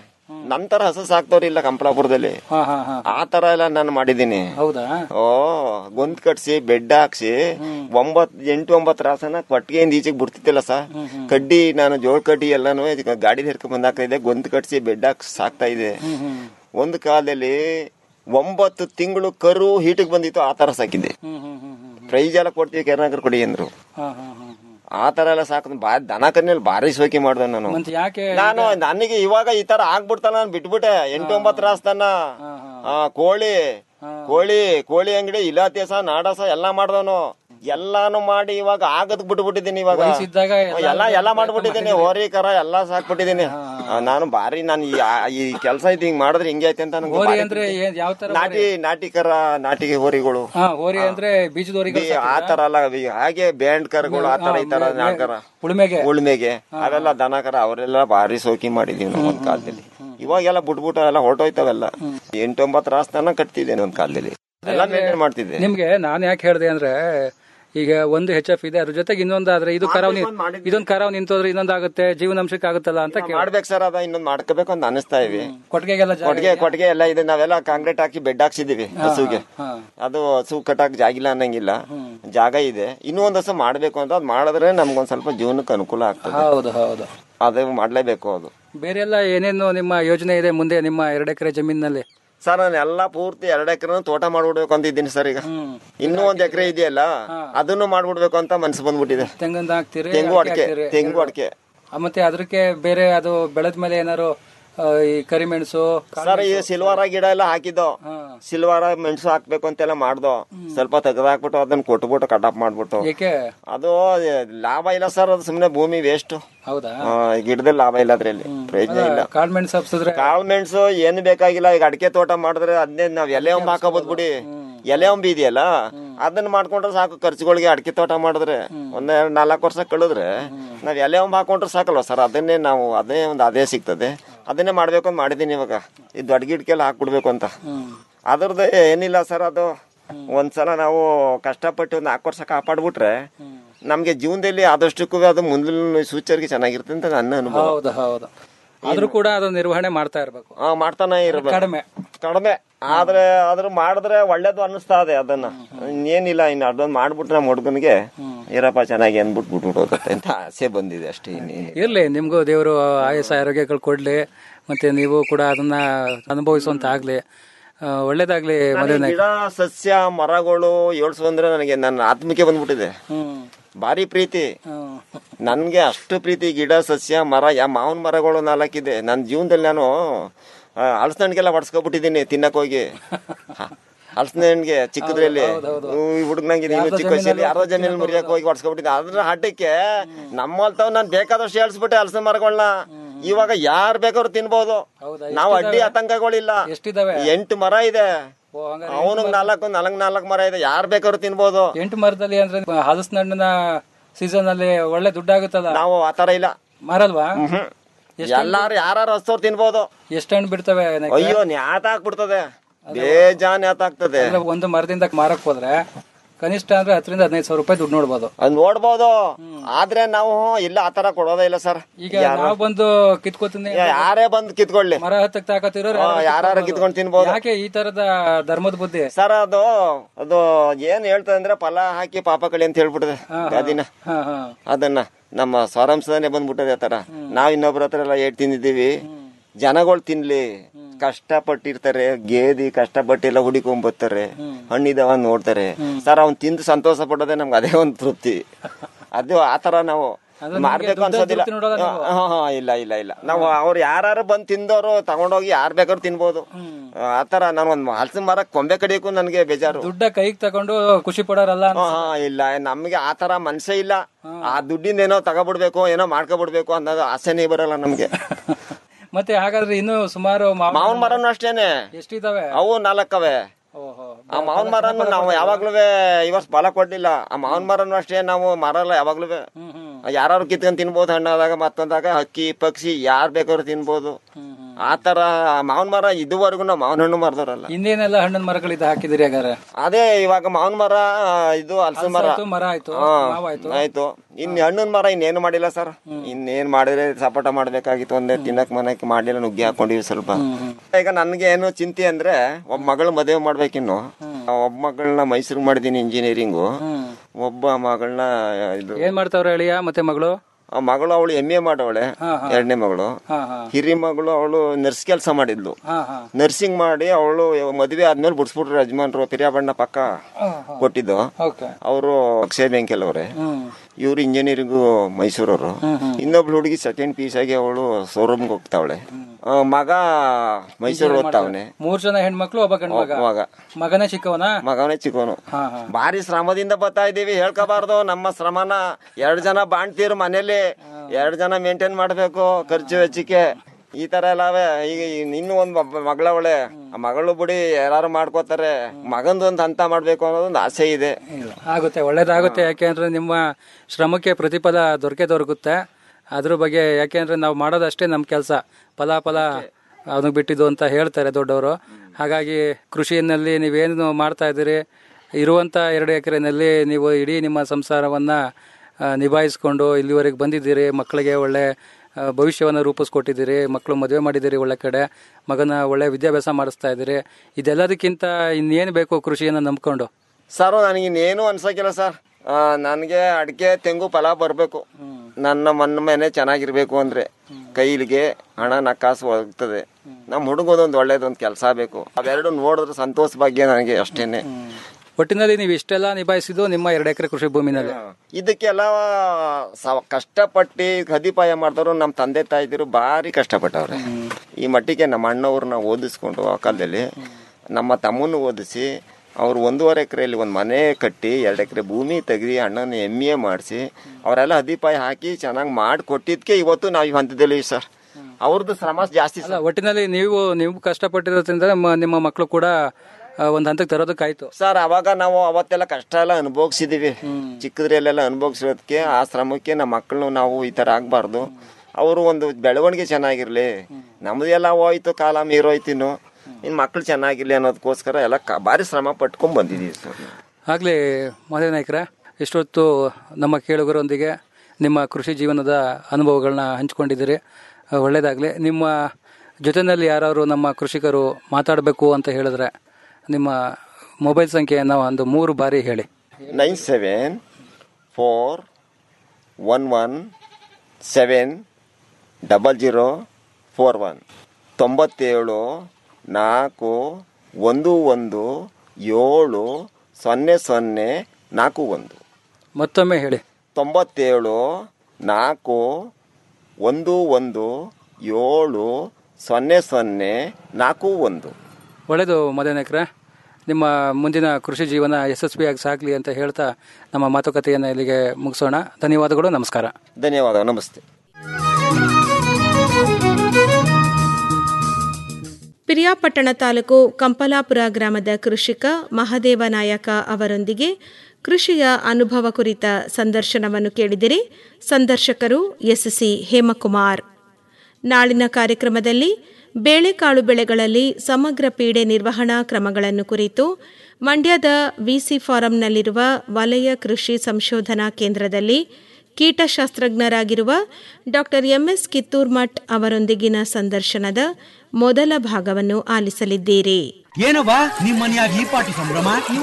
ನಮ್ ತರ ಹಸು ಸಾಕ್ತವ್ರು ಇಲ್ಲ ಕಂಪ್ಲಾಪುರದಲ್ಲಿ ಹಾ ಹಾ ಹಾ ಆ ತರ ಎಲ್ಲ ನಾನು ಮಾಡಿದೀನಿ ಹೌದಾ ಓ ಗೊಂದ್ ಕಟ್ಸಿ ಬೆಡ್ ಹಾಕ್ಸಿ ಒಂಬತ್ ಎಂಟು ಒಂಬತ್ತು ರಾಸನ ಕೊಟ್ಟಿಗೆಯಿಂದ ಈಚೆಗೆ ಬಿಡ್ತಿದ್ದಿಲ್ಲ ಸರ್ ಕಡ್ಡಿ ನಾನು ಜೋಳ ಕಡ್ಡಿ ಎಲ್ಲಾನು ಗಾಡಿ ಹೇರ್ಕೊಂಡ್ ಬಂದಾಕ್ತಾ ಇದೆ ಗೊಂದ್ ಕಟ್ಸಿ ಬೆಡ್ ಹಾಕ್ಸಿ ಸಾಕ್ತಾ ಇದೆ ಒಂದು ಕಾಲದಲ್ಲಿ ಒಂಬತ್ತು ತಿಂಗಳು ಕರು ಹೀಟಿಗೆ ಬಂದಿತ್ತು ಆ ತರ ಸಾಕಿದ್ದೆ ಪ್ರೈಸ್ ಎಲ್ಲ ಕೊಡ್ತೀವಿ ಕೆರ್ನಾಗರ್ ಕೊಡಿ ಅಂದ್ರು ಹಾ ಹಾ ಹಾ ಆ ತರ ಎಲ್ಲ ಸಾಕ ಬಾ ದನ ಕನ್ನಲ್ಲಿ ಭಾರಿ ಸೋಕಿ ಮಾಡ್ದೆ ನಾನು ಮತ್ತೆ ಯಾಕೆ ನಾನು ನನಗೆ ಇವಾಗ ಈ ತರ ಆಗ್ಬಿಡ್ತಲ್ಲ ನಾನು ಬಿಟ್ಬಿಟ್ಟೆ ಎಂಟು ಒಂಬತ್ತು ರಾಸ್ತನ ಆ, ಕೋಳಿ ಕೋಳಿ ಕೋಳಿ ಅಂಗಡಿ ಇಲಾತಿಯಸ ನಾಡಸ ಎಲ್ಲಾ ಮಾಡ್ದವನು ಎಲ್ಲಾನು ಮಾಡಿ ಇವಾಗ ಆಗದ್ ಬಿಟ್ಬಿಟ್ಟಿದ್ದೀನಿ ಇವಾಗ ವಯಸ್ಸಿದ್ದಾಗ ಎಲ್ಲ ಎಲ್ಲ ಮಾಡ್ಬಿಟ್ಟಿದ್ದೀನಿ ಹೋರಿ ಕರ ಎಲ್ಲಾ ಸಾಕ್ಬಿಟ್ಟಿದ್ದೀನಿ ಆ, ನಾನು ಭಾರಿ ನಾನು ಈ- ಆ- ಈ ಕೆಲಸ ಇದು ಹಿಂಗ್ ಮಾಡಿದ್ರೆ ಹಿಂಗೆ ಐತೆ ಅಂತ ನನಗೆ ಹೋರಿ ಭಾರಿ ಅಂದ್ರೆ ಏನ್ ಯಾವ ತರ ನಾಟಿ ನಾಟಿ ಕರ ನಾಟಿ ಹೋರಿಗಳು ಹಾ ಹೋರಿ ಅಂದ್ರೆ ಬೀಜದ ಹೋರಿಗಳು ಈ ಆ ತರ ಅಲ್ಲ ಈ ಹಾಗೆ ಬ್ಯಾಂಡ್ ಕರಗಳು ಆ ತರ ಈ ತರ ನಾಡ್ಕರ ಉಳುಮೆಗೆ ಉಳ್ಮೆಗೆ ಅವೆಲ್ಲ ದನ ಕರ ಅವರೆಲ್ಲ ಭಾರಿ ಸೋಕಿ ಮಾಡಿದೀವಿ ನಾವು ಒಂದ್ ಕಾಲದಲ್ಲಿ ಇವಾಗೆಲ್ಲ ಬಿಟ್ಬಿಟ್ಟು ಎಲ್ಲ ಹೊರಟೋಯ್ತವೆಲ್ಲ ಎಂಟೊಂಬತ್ತು ರಾಸ್ತಾನ ಕಟ್ತಿದ್ದೇನೆ ಒಂದ್ ಕಾಲದಲ್ಲಿ ಎಲ್ಲ ಮೇಂಟೈನ್ ಮಾಡ್ತಿದ್ದೆ ನಿಮ್ಗೆ ನಾನ್ ಯಾಕೆ ಹೇಳ್ದೆ ಅಂದ್ರೆ ಈಗ ಒಂದು ಹೆಚ್ ಎಫ್ ಇದೆ ಅದ್ರ ಜೊತೆಗೆ ಇನ್ನೊಂದಾದ್ರೆ ಇದು ಕರಾವ್ ನಿ- ಇದೊಂದ್ ಕರಾವ್ ನಿಂತೋದ್ರೆ ಇನ್ನೊಂದಾಗುತ್ತೆ ಜೀವನಾಂಶಕ್ಕೆ ಆಗುತ್ತಲ್ಲ ಅಂತ ಕೇಳಿ ಮಾಡ್ಬೇಕು ಸರ್ ಅದ ಇನ್ನೊಂದ್ ಮಾಡ್ಕೋಬೇಕು ಅಂತ ಅನಿಸ್ತಾ ಇವಿ ಕೊಟ್ಟಿಗೆಗೆಲ್ಲ ಜಾಗ ಕೊಟ್ಟಿಗೆ ಕೊಟ್ಟಿಗೆ ಎಲ್ಲ ಇದೆ ನಾವೆಲ್ಲ ಕಾಂಕ್ರೀಟ್ ಹಾಕಿ ಬೆಡ್ ಹಾಕ್ಸಿದೀವಿ ಹಸುಗೆ ಅದು ಹಸು ಕಟ್ಟಾಕ್ ಜಾಗಿಲ್ಲ ಅನ್ನಂಗಿಲ್ಲ ಜಾಗ ಇದೆ ಇನ್ನೂ ಒಂದ್ ಹಸು ಮಾಡ್ಬೇಕು ಅಂತ ಅದ್ ಮಾಡಿದ್ರೆ ನಮ್ಗೊಂದ್ ಸ್ವಲ್ಪ ಜೀವನಕ್ಕೆ ಅನುಕೂಲ ಆಗ್ತದೆ ಹೌದು ಹೌದು ಅದು ಮಾಡ್ಲೇಬೇಕು ಅದು ಬೇರೆ ಎಲ್ಲ ಏನೇನು ನಿಮ್ಮ ಯೋಜನೆ ಇದೆ ಮುಂದೆ ನಿಮ್ಮ ಎರಡು ಎಕರೆ ಜಮೀನಿನಲ್ಲಿ ಸರ್ ನಾನು ಎಲ್ಲಾ ಪೂರ್ತಿ ಎರಡ್ ಎಕರೆ ತೋಟ ಮಾಡ್ಬಿಡ್ಬೇಕು ಅಂತ ಇದ್ದೀನಿ ಸರ್ ಈಗ ಇನ್ನೂ ಒಂದ್ ಎಕರೆ ಇದೆಯಲ್ಲ ಅದನ್ನು ಮಾಡ್ಬಿಡ್ಬೇಕು ಅಂತ ಮನ್ಸು ಬಂದ್ಬಿಟ್ಟಿದೆ ತೆಂಗಿನ ಹಾಕ್ತೀರಿ ತೆಂಗು ಅಡಿಕೆ ಅಡಿಕೆ ಹಾಕ್ತೀರಿ? ತೆಂಗು ಅಡಿಕೆ ಆ, ಮತ್ತೆ ಅದಕ್ಕೆ ಬೇರೆ ಅದು ಬೆಳೆದ ಮೇಲೆ ಏನಾರು ಆ, ಈ ಕರಿಮೆಣಸು ಸರ್ ಈ ಸಿಲ್ವಾರ ಗಿಡ ಎಲ್ಲ ಹಾಕಿದ್ದು ಸಿಲ್ವಾರ ಮೆಣಸು ಹಾಕ್ಬೇಕು ಅಂತೆಲ್ಲ ಮಾಡ್ದೋ ಸ್ವಲ್ಪ ತೆಗೆದು ಹಾಕ್ಬಿಟ್ಟು ಅದನ್ನ ಕೊಟ್ಬಿಟ್ಟು ಕಟಾಪ್ ಮಾಡ್ಬಿಟ್ಟು ಏಕೆ ಅದು ಲಾಭ ಇಲ್ಲ ಸರ್ ಅದು ಸುಮ್ನೆ ಭೂಮಿ ವೇಸ್ಟ್ ಹೌದಾ ಗಿಡದಲ್ಲಿ ಲಾಭ ಇಲ್ಲ ಅದ್ರಲ್ಲಿ ಪ್ರಯೋಜನ ಇಲ್ಲ ಕಾಳ್ಮೆಣಸು ಹಬ್ಸಿದ್ರೆ ಕಾಳು ಮೆಣಸು ಏನು ಬೇಕಾಗಿಲ್ಲ ಈಗ ಅಡಿಕೆ ತೋಟ ಮಾಡಿದ್ರೆ ಅದನ್ನೇ ನಾವ್ ಎಲೆ ಒಂಬ ಹಾಕೋಬಹುದು ಬಿಡಿ ಎಲೆ ಒಂಬ ಇದೆಯಲ್ಲ ಅದನ್ನ ಮಾಡ್ಕೊಂಡ್ರೆ ಸಾಕು ಖರ್ಚುಗಳಿಗೆ ಅಡಿಕೆ ತೋಟ ಮಾಡಿದ್ರೆ ಒಂದ್ ಎರಡ್ ನಾಲ್ಕು ವರ್ಷ ಕಳೆದ್ರೆ ನಾವ್ ಎಲೆ ಒಂಬ ಹಾಕೊಂಡ್ರೆ ಸಾಕಲ್ವ ಸರ್ ಅದನ್ನೇ ನಾವು ಅದೇ ಒಂದು ಅದೇ ಸಿಗ್ತದೆ ಅದನ್ನೇ ಮಾಡ್ಬೇಕು ಅಂತ ಮಾಡಿದೀನಿ ಇವಾಗ ಈ ದೊಡ್ಡ ಗಿಡಕ್ಕೆಲ್ಲ ಹಾಕ್ಬಿಡ್ಬೇಕು ಅಂತ ಅದ್ರದ್ದು ಏನಿಲ್ಲ ಸರ್ ಅದು ಒಂದ್ಸಲ ನಾವು ಕಷ್ಟಪಟ್ಟು ಒಂದು ನಾಲ್ಕು ವರ್ಷ ಕಾಪಾಡ್ಬಿಟ್ರೆ ನಮ್ಗೆ ಜೀವನದಲ್ಲಿ ಆದಷ್ಟಕ್ಕೂ ಅದು ಮುಂದಿನ ಸೂಚರಿಗೆ ಚೆನ್ನಾಗಿರುತ್ತೆ ಅಂತ ನನ್ನ ಅನುಭವ ಹೌದು ಹೌದು ಆದ್ರೂ ಕೂಡ ಅದು ನಿರ್ವಹಣೆ ಮಾಡ್ತಾ ಇರ್ಬೇಕು ಆ, ಮಾಡ್ತಾನೆ ಇರ್ಬೇಕು ಕಡಿಮೆ ಕಡಿಮೆ ಆದ್ರೆ ಅದ್ರ ಮಾಡಿದ್ರೆ ಒಳ್ಳೇದು ಅನ್ನಿಸ್ತಾ ಇದೆ ಅದನ್ನ ಇನ್ನೇನಿಲ್ಲ ಇನ್ನು ಅದನ್ನ ಮಾಡ್ಬಿಟ್ರೆ ನಮ್ಮ ಹುಡುಗನಿಗೆ ಇರಪ್ಪ ಚೆನ್ನಾಗಿ ಅಂದ್ಬಿಟ್ಟು ಬಿಟ್ಬಿಟ್ಟು ಅಂತ ಆಸೆ ಬಂದಿದೆ ಅಷ್ಟೇ ಇನ್ನೇನು ಇರ್ಲಿ ನಿಮ್ಗೂ ದೇವರು ಆಯಸ್ಸ ಆರೋಗ್ಯಗಳು ಕೊಡ್ಲಿ ಮತ್ತೆ ನೀವು ಕೂಡ ಅದನ್ನ ಅನುಭವಿಸುವಂತ ಆಗ್ಲಿ ಆ, ಒಳ್ಳೇದಾಗ್ಲಿ ಮದುವೆ ನನಗೆ ಗಿಡ ಸಸ್ಯ ಮರಗಳು ಏಳ್ಸು ಅಂದ್ರೆ ನನಗೆ ನನ್ನ ಆತ್ಮಕ್ಕೆ ಬಂದ್ಬಿಟ್ಟಿದೆ ಭಾರಿ ಪ್ರೀತಿ ನನ್ಗೆ ಅಷ್ಟು ಪ್ರೀತಿ ಗಿಡ ಸಸ್ಯ ಮರ ಯಾ ಮಾವಿನ ಮರಗಳು ನಾಲ್ಕಿದೆ ನನ್ನ ಜೀವನದಲ್ಲಿ ನಾನು ಆ, ಹಲಸಿನ ಹಣ್ಣಿಗೆಲ್ಲ ಹೊಡ್ಸ್ಕೊಬಿಟ್ಟಿದ್ದೀನಿ ತಿನ್ನಕ್ ಹೋಗಿ ಹಲಸಿನ ಹಣ್ಣಿಗೆ ಚಿಕ್ಕದ್ರಲ್ಲಿ ಹುಡುಗನಂಗೆ ನೀವು ಚಿಕ್ಕ ವಯಸ್ಸಲ್ಲಿ ಯಾರೋ ಜಮೀನಲ್ಲಿ ಮುರಿಯಕ್ ಹೋಗಿ ಹೊಡ್ಸ್ಕೊಬಿಟ್ಟಿದ್ದೆ ಅದ್ರ ಹಠಕ್ಕೆ ನಮ್ಮಲ್ತಾವ್ ನಾನು ಬೇಕಾದಷ್ಟು ಹೇಳ್ಸ್ಬಿಟ್ಟೆ ಹಲಸಿನ ಮರಗಳನ್ನ ಇವಾಗ ಯಾರ್ ಬೇಕಾದ್ರು ತಿನ್ಬೋದು ನಾವು ಅಡ್ಡಿ ಆತಂಕಗಳಿಲ್ಲ ಎಷ್ಟಿದಾವೆ ಎಂಟು ಮರ ಇದೆ ಅವನಿಗೆ ನಾಲ್ಕು ನನಗ್ ನಾಲ್ಕು ಮರ ಇದೆ ಯಾರು ಬೇಕಾದ್ರೂ ತಿನ್ಬೋದು ಎಂಟು ಮರದಲ್ಲಿ ಅಂದ್ರೆ ಹಲಸಿನ ಹಣ್ಣಿನ ಸೀಸನ್ ಅಲ್ಲಿ ಒಳ್ಳೆ ದುಡ್ಡಾಗುತ್ತಲ್ಲ ನಾವು ಆತರ ಇಲ್ಲ ಮಾರಲ್ವಾ ಎಲ್ಲಾರು ಯಾರು ಹಸ್ತೋರ್ ತಿನ್ಬೋದು ಎಷ್ಟು ಹಣ್ಣು ಬಿಡ್ತವೆ ನೆಕ್ಕೆ? ಅಯ್ಯೋ ನ್ಯಾತ ಹಾಕ್ಬಿಡ್ತದೆ ಬೇಜಾನ್ ನ್ಯಾತ ಆಗ್ತದೆ ಅಂದ್ರೆ ಒಂದು ಮರದಿಂದ ಮಾರಕ್ ಹೋದ್ರೆ ಕನಿಷ್ಠ ಅಂದ್ರೆ ಹತ್ತರಿಂದ ಹದಿನೈದು ಸಾವಿರ ರೂಪಾಯಿ ದುಡ್ಡು ನೋಡ್ಬೋದು ಅದ್ ನೋಡ್ಬೋದು ಆದ್ರೆ ನಾವು ಇಲ್ಲ ಆತರ ಕೊಡೋದೇ ಇಲ್ಲ ಸರ್ ಈಗ ನಾವು ಬಂದು ಕಿತ್ಕೋತೀನಿ ಯಾರೇ ಬಂದು ಕಿತ್ಕೊಳ್ಳಿ ಮರ ಹತ್ತಕ್ ತಾಕತ್ತಿರೋ ಯಾರು ಕಿತ್ಕೊಂಡು ತಿನ್ಬೋದು ಯಾಕೆ ಈ ತರದ ಧರ್ಮದ ಬುದ್ಧಿ ಸರ್ ಅದು ಅದು ಏನ್ ಹೇಳ್ತದೆ ಅಂದ್ರೆ ಫಲ ಹಾಕಿ ಪಾಪ ಕಳಿ ಅಂತ ಹೇಳ್ಬಿಟ್ಟದೆ ಅದಿನ ಹಾ ಹಾ ಅದನ್ನ ನಮ್ಮ ಸ್ವರಂಶದನೇ ಬಂದ್ಬಿಟ್ಟದೆ ಆ ತರ ನಾವ್ ಇನ್ನೊಬ್ರ ಹತ್ರ ಎಲ್ಲ ಏಟ್ ತಿಂದಿದ್ದೀವಿ ಜನಗಳು ತಿನ್ಲಿ ಕಷ್ಟಪಟ್ಟಿರ್ತಾರೆ ಗೇದಿ ಕಷ್ಟಪಟ್ಟೆಲ್ಲ ಹುಡಿಕೊಂಡ್ ಬರ್ತಾರೆ ಹಣ್ಣಿದಾವ ನೋಡ್ತಾರೆ ಸರ್ ಅವ್ನ್ ತಿಂದು ಸಂತೋಷ ಪಡೋದೇ ನಮ್ಗೆ ಅದೇ ಒಂದು ತೃಪ್ತಿ ಅದು ಆತರ ನಾವು ಮಾಡ್ಬೇಕು ಅನ್ಸೋದಿಲ್ಲ ಹಾ ಹಾ ಇಲ್ಲ ಇಲ್ಲ ಇಲ್ಲ ನಾವು ಅವ್ರು ಯಾರು ಬಂದ್ ತಿಂದವರು ತಗೊಂಡೋಗಿ ಯಾರ್ ಬೇಕಾದ್ರೂ ತಿನ್ಬೋದು ಆತರ ನಾನು ಒಂದ್ ಹಲಸಿನ ಮರ ಕೊಂಬೆ ಕಡಿಯಕ್ಕೂ ನನ್ಗೆ ಬೇಜಾರು ದುಡ್ಡ ಕೈಗೆ ತಗೊಂಡು ಖುಷಿ ಪಡೋರಲ್ಲ ಹಾ ಹಾ, ಇಲ್ಲ ನಮ್ಗೆ ಆತರ ಮನ್ಸೇ ಇಲ್ಲ ಆ ದುಡ್ಡಿಂದ ಏನೋ ತಗೋಬಿಡ್ಬೇಕು ಏನೋ ಮಾಡ್ಕೊಬಿಡ್ಬೇಕು ಅನ್ನೋದು ಆಸೆನೇ ಬರಲ್ಲ ನಮ್ಗೆ ಮತ್ತೆ ಹಾಗಾದ್ರೆ ಇನ್ನು ಸುಮಾರು ಮಾವ್- ಮಾವನ್ ಮರನು ಅಷ್ಟೇನೆ ಎಷ್ಟಿದಾವೆ ಅವು ನಾಲ್ಕವೆ ಆ ಮಾವನ್ ಮರನು ನಾವು ಯಾವಾಗ್ಲೂ ಈ ವರ್ಷ ಫಲ ಕೊಡ್ಲಿಲ್ಲ ಆ ಮಾವನ್ ಮರನು ಅಷ್ಟೇ ನಾವು ಮರಲ್ಲ ಯಾವಾಗ್ಲೂ ಯಾರು ಕಿತ್ಕೊಂಡ್ ತಿನ್ಬೋದು ಹಣ್ಣಾದಾಗ ಮತ್ತೊಂದಾಗ ಹಕ್ಕಿ ಪಕ್ಷಿ ಯಾರ್ ಬೇಕಾದ್ರೂ ತಿನ್ಬೋದು ಆತರ ಮಾವನ್ ಮರ ಇದುವರೆಗೂ ನಾವು ಮಾವನ್ ಹಣ್ಣು ಮಾರ್ದವ್ರಲ್ಲ ಇನ್ನೇನೆಲ್ಲ ಹಣ್ಣಿನ ಮರಗಳಿದ್ದು ಹಾಕಿದಿರಿ ಹಾಗಾದ್ರೆ ಅದೇ ಇವಾಗ ಮಾವನ್ ಮರ ಇದು ಹಲಸಿನ ಮರ ಹಲಸಾಯ್ತು, ಮರ ಆಯ್ತು, ಹಾ, ಮಾವಾಯ್ತು. ಆಯ್ತು ಇನ್ ಹಣ್ಣಿನ ಮರ ಇನ್ನೇನು ಮಾಡಿಲ್ಲ ಸರ್ ಇನ್ನೇನ್ ಮಾಡಿದ್ರೆ ಸಪೋಟ ಮಾಡ್ಬೇಕಾಗಿತ್ತು ಒಂದೇ ತಿನ್ನಕ್ ಮನಕ್ ಮಾಡ್ಲಿಲ್ಲ ನುಗ್ಗಿ ಹಾಕೊಂಡಿವಿ ಸ್ವಲ್ಪ ಈಗ ನನ್ಗೆ ಏನು ಚಿಂತೆ ಅಂದ್ರೆ ಒಬ್ಬ ಮಗಳು ಮದುವೆ ಮಾಡ್ಬೇಕಿನ್ನು ಒಬ್ಬ ಮಗಳನ್ನ ಮೈಸೂರಿಗೆ ಮಾಡಿದೀನಿ ಇಂಜಿನಿಯರಿಂಗು ಒಬ್ಬ ಮಗಳನ್ನ ಇದು ಏನ್ ಮಾಡ್ತಾವ್ರೆ ಅಳಿಯ ಮತ್ತೆ ಮಗಳು ಆ ಮಗಳು ಅವಳು ಎಂ ಎ ಮಾಡವಳೆ ಎರಡನೇ ಮಗಳು ಹಾ ಹಾ ಹಿರಿ ಮಗಳು ಅವಳು ನರ್ಸ್ ಕೆಲಸ ಮಾಡಿದ್ಲು ಹಾ ಹಾ ನರ್ಸಿಂಗ್ ಮಾಡಿ ಅವಳು ಮದುವೆ ಆದ್ಮೇಲೆ ಬಿಡ್ಸ್ಬಿಟ್ರು ಯಜಮಾನ್ರು ಪಿರಿಯಾಬಣ್ಣ ಪಕ್ಕ ಕೊಟ್ಟಿದ್ದು ಓಕೆ ಅವರು ಅಕ್ಷಯ ಬ್ಯಾಂಕ್ ಅವ್ರೆ ಹ್ಮ್ ಇವ್ರು ಇಂಜಿನಿಯರಿಂಗು ಮೈಸೂರವರು ಇನ್ನೊಬ್ಳು ಹುಡುಗಿ ಸೆಕೆಂಡ್ ಪೀಸ್ ಆಗಿ ಅವಳು ಶೋರೂಮ್ಗೆ ಹೋಗ್ತಾವಳೆ ಆ, ಮಗ ಮೈಸೂರು ಓದ್ತಾವನೆ ಮೂರ್ ಜನ ಹೆಣ್ಮಕ್ಳು ಒಬ್ಬ ಗಂಡ ಮಗ ಮಗ ಮಗನೇ ಚಿಕ್ಕವನ ಮಗನೇ ಚಿಕ್ಕವನು ಹಾ ಹಾ ಭಾರಿ ಶ್ರಮದಿಂದ ಬರ್ತಾ ಇದೀವಿ ಹೇಳ್ಕೋಬಾರ್ದು ನಮ್ಮ ಶ್ರಮನ ಎರಡ್ ಜನ ಬಾಣ್ತೀರು ಮನೇಲಿ ಎರಡ್ ಜನ ಮೇಂಟೈನ್ ಮಾಡ್ಬೇಕು ಖರ್ಚು ವೆಚ್ಚಕ್ಕೆ ಈ ತರ ಎಲ್ಲವೇ ಈಗ ಇನ್ನು ಒಂದ್ ಒಬ್ಬ ಮಗಳವಳೆ ಆ ಮಗಳು ಬಿಡಿ ಯಾರು ಮಾಡ್ಕೋತಾರೆ ಮಗಂದು ಒಂದ್ ಹಂತ ಮಾಡ್ಬೇಕು ಅನ್ನೋದೊಂದು ಆಸೆ ಇದೆ ಆಗುತ್ತೆ ಒಳ್ಳೇದಾಗುತ್ತೆ ಯಾಕೆಂದ್ರೆ ನಿಮ್ಮ ಶ್ರಮಕ್ಕೆ ಪ್ರತಿಫಲ ದೊರಕೆ ದೊರಕುತ್ತೆ ಅದ್ರ ಬಗ್ಗೆ ಯಾಕೆಂದ್ರೆ ನಾವು ಮಾಡೋದಷ್ಟೇ ನಮ್ಮ ಕೆಲಸ ಫಲ ಫಲ ಅವನಿಗೆ ಬಿಟ್ಟಿದ್ದು ಅಂತ ಹೇಳ್ತಾರೆ ದೊಡ್ಡವರು ಹಾಗಾಗಿ ಕೃಷಿಯಲ್ಲಿ ನೀವೇನು ಮಾಡ್ತಾ ಇದ್ದೀರಿ ಇರುವಂಥ ಎರಡು ಎಕರೆನಲ್ಲಿ ನೀವು ಇಡೀ ನಿಮ್ಮ ಸಂಸಾರವನ್ನು ನಿಭಾಯಿಸ್ಕೊಂಡು ಇಲ್ಲಿವರೆಗೆ ಬಂದಿದ್ದೀರಿ ಮಕ್ಕಳಿಗೆ ಒಳ್ಳೆ ಆ, ಭವಿಷ್ಯವನ್ನು ರೂಪಿಸ್ಕೊಟ್ಟಿದ್ದೀರಿ ಮಕ್ಕಳು ಮದುವೆ ಮಾಡಿದ್ದೀರಿ ಒಳ್ಳೆ ಕಡೆ ಮಗನ ಒಳ್ಳೆ ವಿದ್ಯಾಭ್ಯಾಸ ಮಾಡಿಸ್ತಾ ಇದ್ದೀರಿ ಇದೆಲ್ಲದಕ್ಕಿಂತ ಇನ್ನೇನು ಬೇಕು ಕೃಷಿಯನ್ನು ನಂಬ್ಕೊಂಡು ಸರ್ ನನಗೆ ಇನ್ನೇನು ಅನ್ಸಕ್ಕಿಲ್ಲ ಸರ್ ನನಗೆ ಅಡಿಕೆ ತೆಂಗು ಫಲ ಬರಬೇಕು ನನ್ನ ಮನ್ನ ಮನೆ ಚೆನ್ನಾಗಿರ್ಬೇಕು ಅಂದ್ರೆ ಕೈಲಿಗೆ ಹಣ ನಕ್ಕಾಸು ಹೋಗ್ತದೆ ನಮ್ಮ ಹುಡುಗದೊಂದು ಒಳ್ಳೇದೊಂದು ಕೆಲಸ ಬೇಕು ಅವೆರಡು ನೋಡಿದ್ರೆ ಸಂತೋಷ ಭಾಗ್ಯ ನನಗೆ ಅಷ್ಟೇನೆ ಒಟ್ಟಿನಲ್ಲಿ ನೀವು ಇಷ್ಟೆಲ್ಲ ನಿಭಾಯಿಸಿದ್ದು ನಿಮ್ಮ ಎರಡು ಎಕರೆ ಕೃಷಿ ಭೂಮಿನಲ್ಲಿ ಇದಕ್ಕೆಲ್ಲ ಸ- ಕಷ್ಟಪಟ್ಟು ಹದಿಪಾಯ ಮಾಡಿದವರು ನಮ್ಮ ತಂದೆ ತಾಯಿದಿರು ಭಾರಿ ಕಷ್ಟಪಟ್ಟವ್ರೆ ಈ ಮಟ್ಟಿಗೆ ನಮ್ಮ ಅಣ್ಣವ್ರನ್ನ ಓದಿಸ್ಕೊಂಡು ಆ ಕಾಲದಲ್ಲಿ ನಮ್ಮ ತಮ್ಮನ್ನು ಓದಿಸಿ ಅವ್ರು ಒಂದೂವರೆ ಎಕರೆಯಲ್ಲಿ ಒಂದು ಮನೆ ಕಟ್ಟಿ ಎರಡು ಎಕರೆ ಭೂಮಿ ತೆಗ್ದು ಅಣ್ಣನ ಎಮ್ ಎ ಮಾಡಿಸಿ ಅವರೆಲ್ಲ ಹದಿಪಾಯ ಹಾಕಿ ಚೆನ್ನಾಗಿ ಮಾಡಿ ಕೊಟ್ಟಿದ್ಕೆ ಇವತ್ತು ನಾವು ಈ ಹಂತದಲ್ಲಿ ಸರ್ ಅವ್ರದ್ದು ಶ್ರಮ ಜಾಸ್ತಿ ಅಲ್ಲ ಒಟ್ಟಿನಲ್ಲಿ ನೀವು ನೀವು ಕಷ್ಟಪಟ್ಟಿರೋದ್ರಿಂದ ಮ- ನಿಮ್ಮ ಮಕ್ಕಳು ಕೂಡ ಆ, ಒಂದ್ ಹಂತಕ್ಕೆ ತರೋದಕ್ಕಾಯ್ತು ಸರ್ ಅವಾಗ ನಾವು ಅವತ್ತೆಲ್ಲ ಕಷ್ಟ ಎಲ್ಲ ಅನುಭವಿಸಿದೀವಿ ಚಿಕ್ಕದ್ರಲ್ಲೆಲ್ಲ ಅನುಭವಿಸಿರೋದಕ್ಕೆ ಆ ಶ್ರಮಕ್ಕೆ ನಮ್ಮ ಮಕ್ಕಳನ್ನು ನಾವು ಈ ತರ ಆಗ್ಬಾರ್ದು ಅವರು ಒಂದು ಬೆಳವಣಿಗೆ ಚೆನ್ನಾಗಿರ್ಲಿ ನಮ್ದೆಲ್ಲ ಹೋಯ್ತು ಕಾಲ ಮೀರೋಯ್ತಿನ್ನು ಇನ್ ಮಕ್ಳು ಚೆನ್ನಾಗಿರ್ಲಿ ಅನ್ನೋದಕ್ಕೋಸ್ಕರ ಎಲ್ಲ ಕ- ಭಾರಿ ಶ್ರಮ ಪಟ್ಕೊಂಡ್ ಬಂದಿದೀವಿ ಸರ್ ಆಗ್ಲಿ ಮಹದೇವ ನಾಯ್ಕರ ಇಷ್ಟೊತ್ತು ನಮ್ಮ ಕೇಳುಗರೊಂದಿಗೆ ನಿಮ್ಮ ಕೃಷಿ ಜೀವನದ ಅನುಭವಗಳನ್ನ ಹಂಚ್ಕೊಂಡಿದ್ದೀರಿ ಆ, ಒಳ್ಳೇದಾಗ್ಲಿ ನಿಮ್ಮ ಜೊತೆನಲ್ಲಿ ಯಾರಾದ್ರು ನಮ್ಮ ಕೃಷಿಕರು ಮಾತಾಡಬೇಕು ಅಂತ ಹೇಳಿದ್ರೆ ನಿಮ್ಮ ಮೊಬೈಲ್ ಸಂಖ್ಯೆಯನ್ನು ಒಂದು ಮೂರು ಬಾರಿ ಹೇಳಿ nine seven four one one seven double zero four one ತೊಂಬತ್ತೇಳು ನಾಲ್ಕು ಒಂದು ಒಂದು ಏಳು ಸೊನ್ನೆ ಸೊನ್ನೆ ನಾಲ್ಕು ಒಂದು ಮತ್ತೊಮ್ಮೆ ಹೇಳಿ ತೊಂಬತ್ತೇಳು ನಾಲ್ಕು ಒಂದು ಒಂದು ಏಳು ಸೊನ್ನೆ ಸೊನ್ನೆ ನಾಲ್ಕು ಒಂದು ಒಳ್ಳೆಯದು ಮಹದೇವ ನಾಯ್ಕರ ನಿಮ್ಮ ಮುಂದಿನ ಕೃಷಿ ಜೀವನ ಯಶಸ್ವಿಯಾಗಿ ಸಾಗಲಿ ಅಂತ ಹೇಳ್ತಾ ನಮ್ಮ ಮಾತುಕತೆಯನ್ನು ಇಲ್ಲಿಗೆ ಮುಗಿಸೋಣ ಧನ್ಯವಾದಗಳು ನಮಸ್ಕಾರ ಧನ್ಯವಾದ ನಮಸ್ತೆ ಪಿರಿಯಾಪಟ್ಟಣ ತಾಲೂಕು ಕಂಪಲಾಪುರ ಗ್ರಾಮದ ಕೃಷಿಕ ಮಹದೇವ ನಾಯಕ ಅವರೊಂದಿಗೆ ಕೃಷಿಯ ಅನುಭವ ಕುರಿತ ಸಂದರ್ಶನವನ್ನು ಕೇಳಿದಿರಿ ಸಂದರ್ಶಕರು ಎಸ್ಸಿ ಹೇಮಕುಮಾರ್ ನಾಳಿನ ಕಾರ್ಯಕ್ರಮದಲ್ಲಿ ಬೇಳೆಕಾಳು ಬೆಳೆಗಳಲ್ಲಿ ಸಮಗ್ರ ಪೀಡೆ ನಿರ್ವಹಣಾ ಕ್ರಮಗಳನ್ನು ಕುರಿತು ಮಂಡ್ಯದ ವಿಸಿ ಫಾರಂನಲ್ಲಿರುವ ವಲಯ ಕೃಷಿ ಸಂಶೋಧನಾ ಕೇಂದ್ರದಲ್ಲಿ ಕೀಟಶಾಸ್ತ್ರಜ್ಞರಾಗಿರುವ ಡಾ ಎಂಎಸ್ ಕಿತ್ತೂರ್ಮಠ್ ಅವರೊಂದಿಗಿನ ಸಂದರ್ಶನದ ಮೊದಲ ಭಾಗವನ್ನು ಆಲಿಸಲಿದ್ದೀರಿ ಏನವ್ವ ನಿಮ್ ಮನ್ಯಾಗ ಈ ಪಾಟಿ ಸಂಭ್ರಮ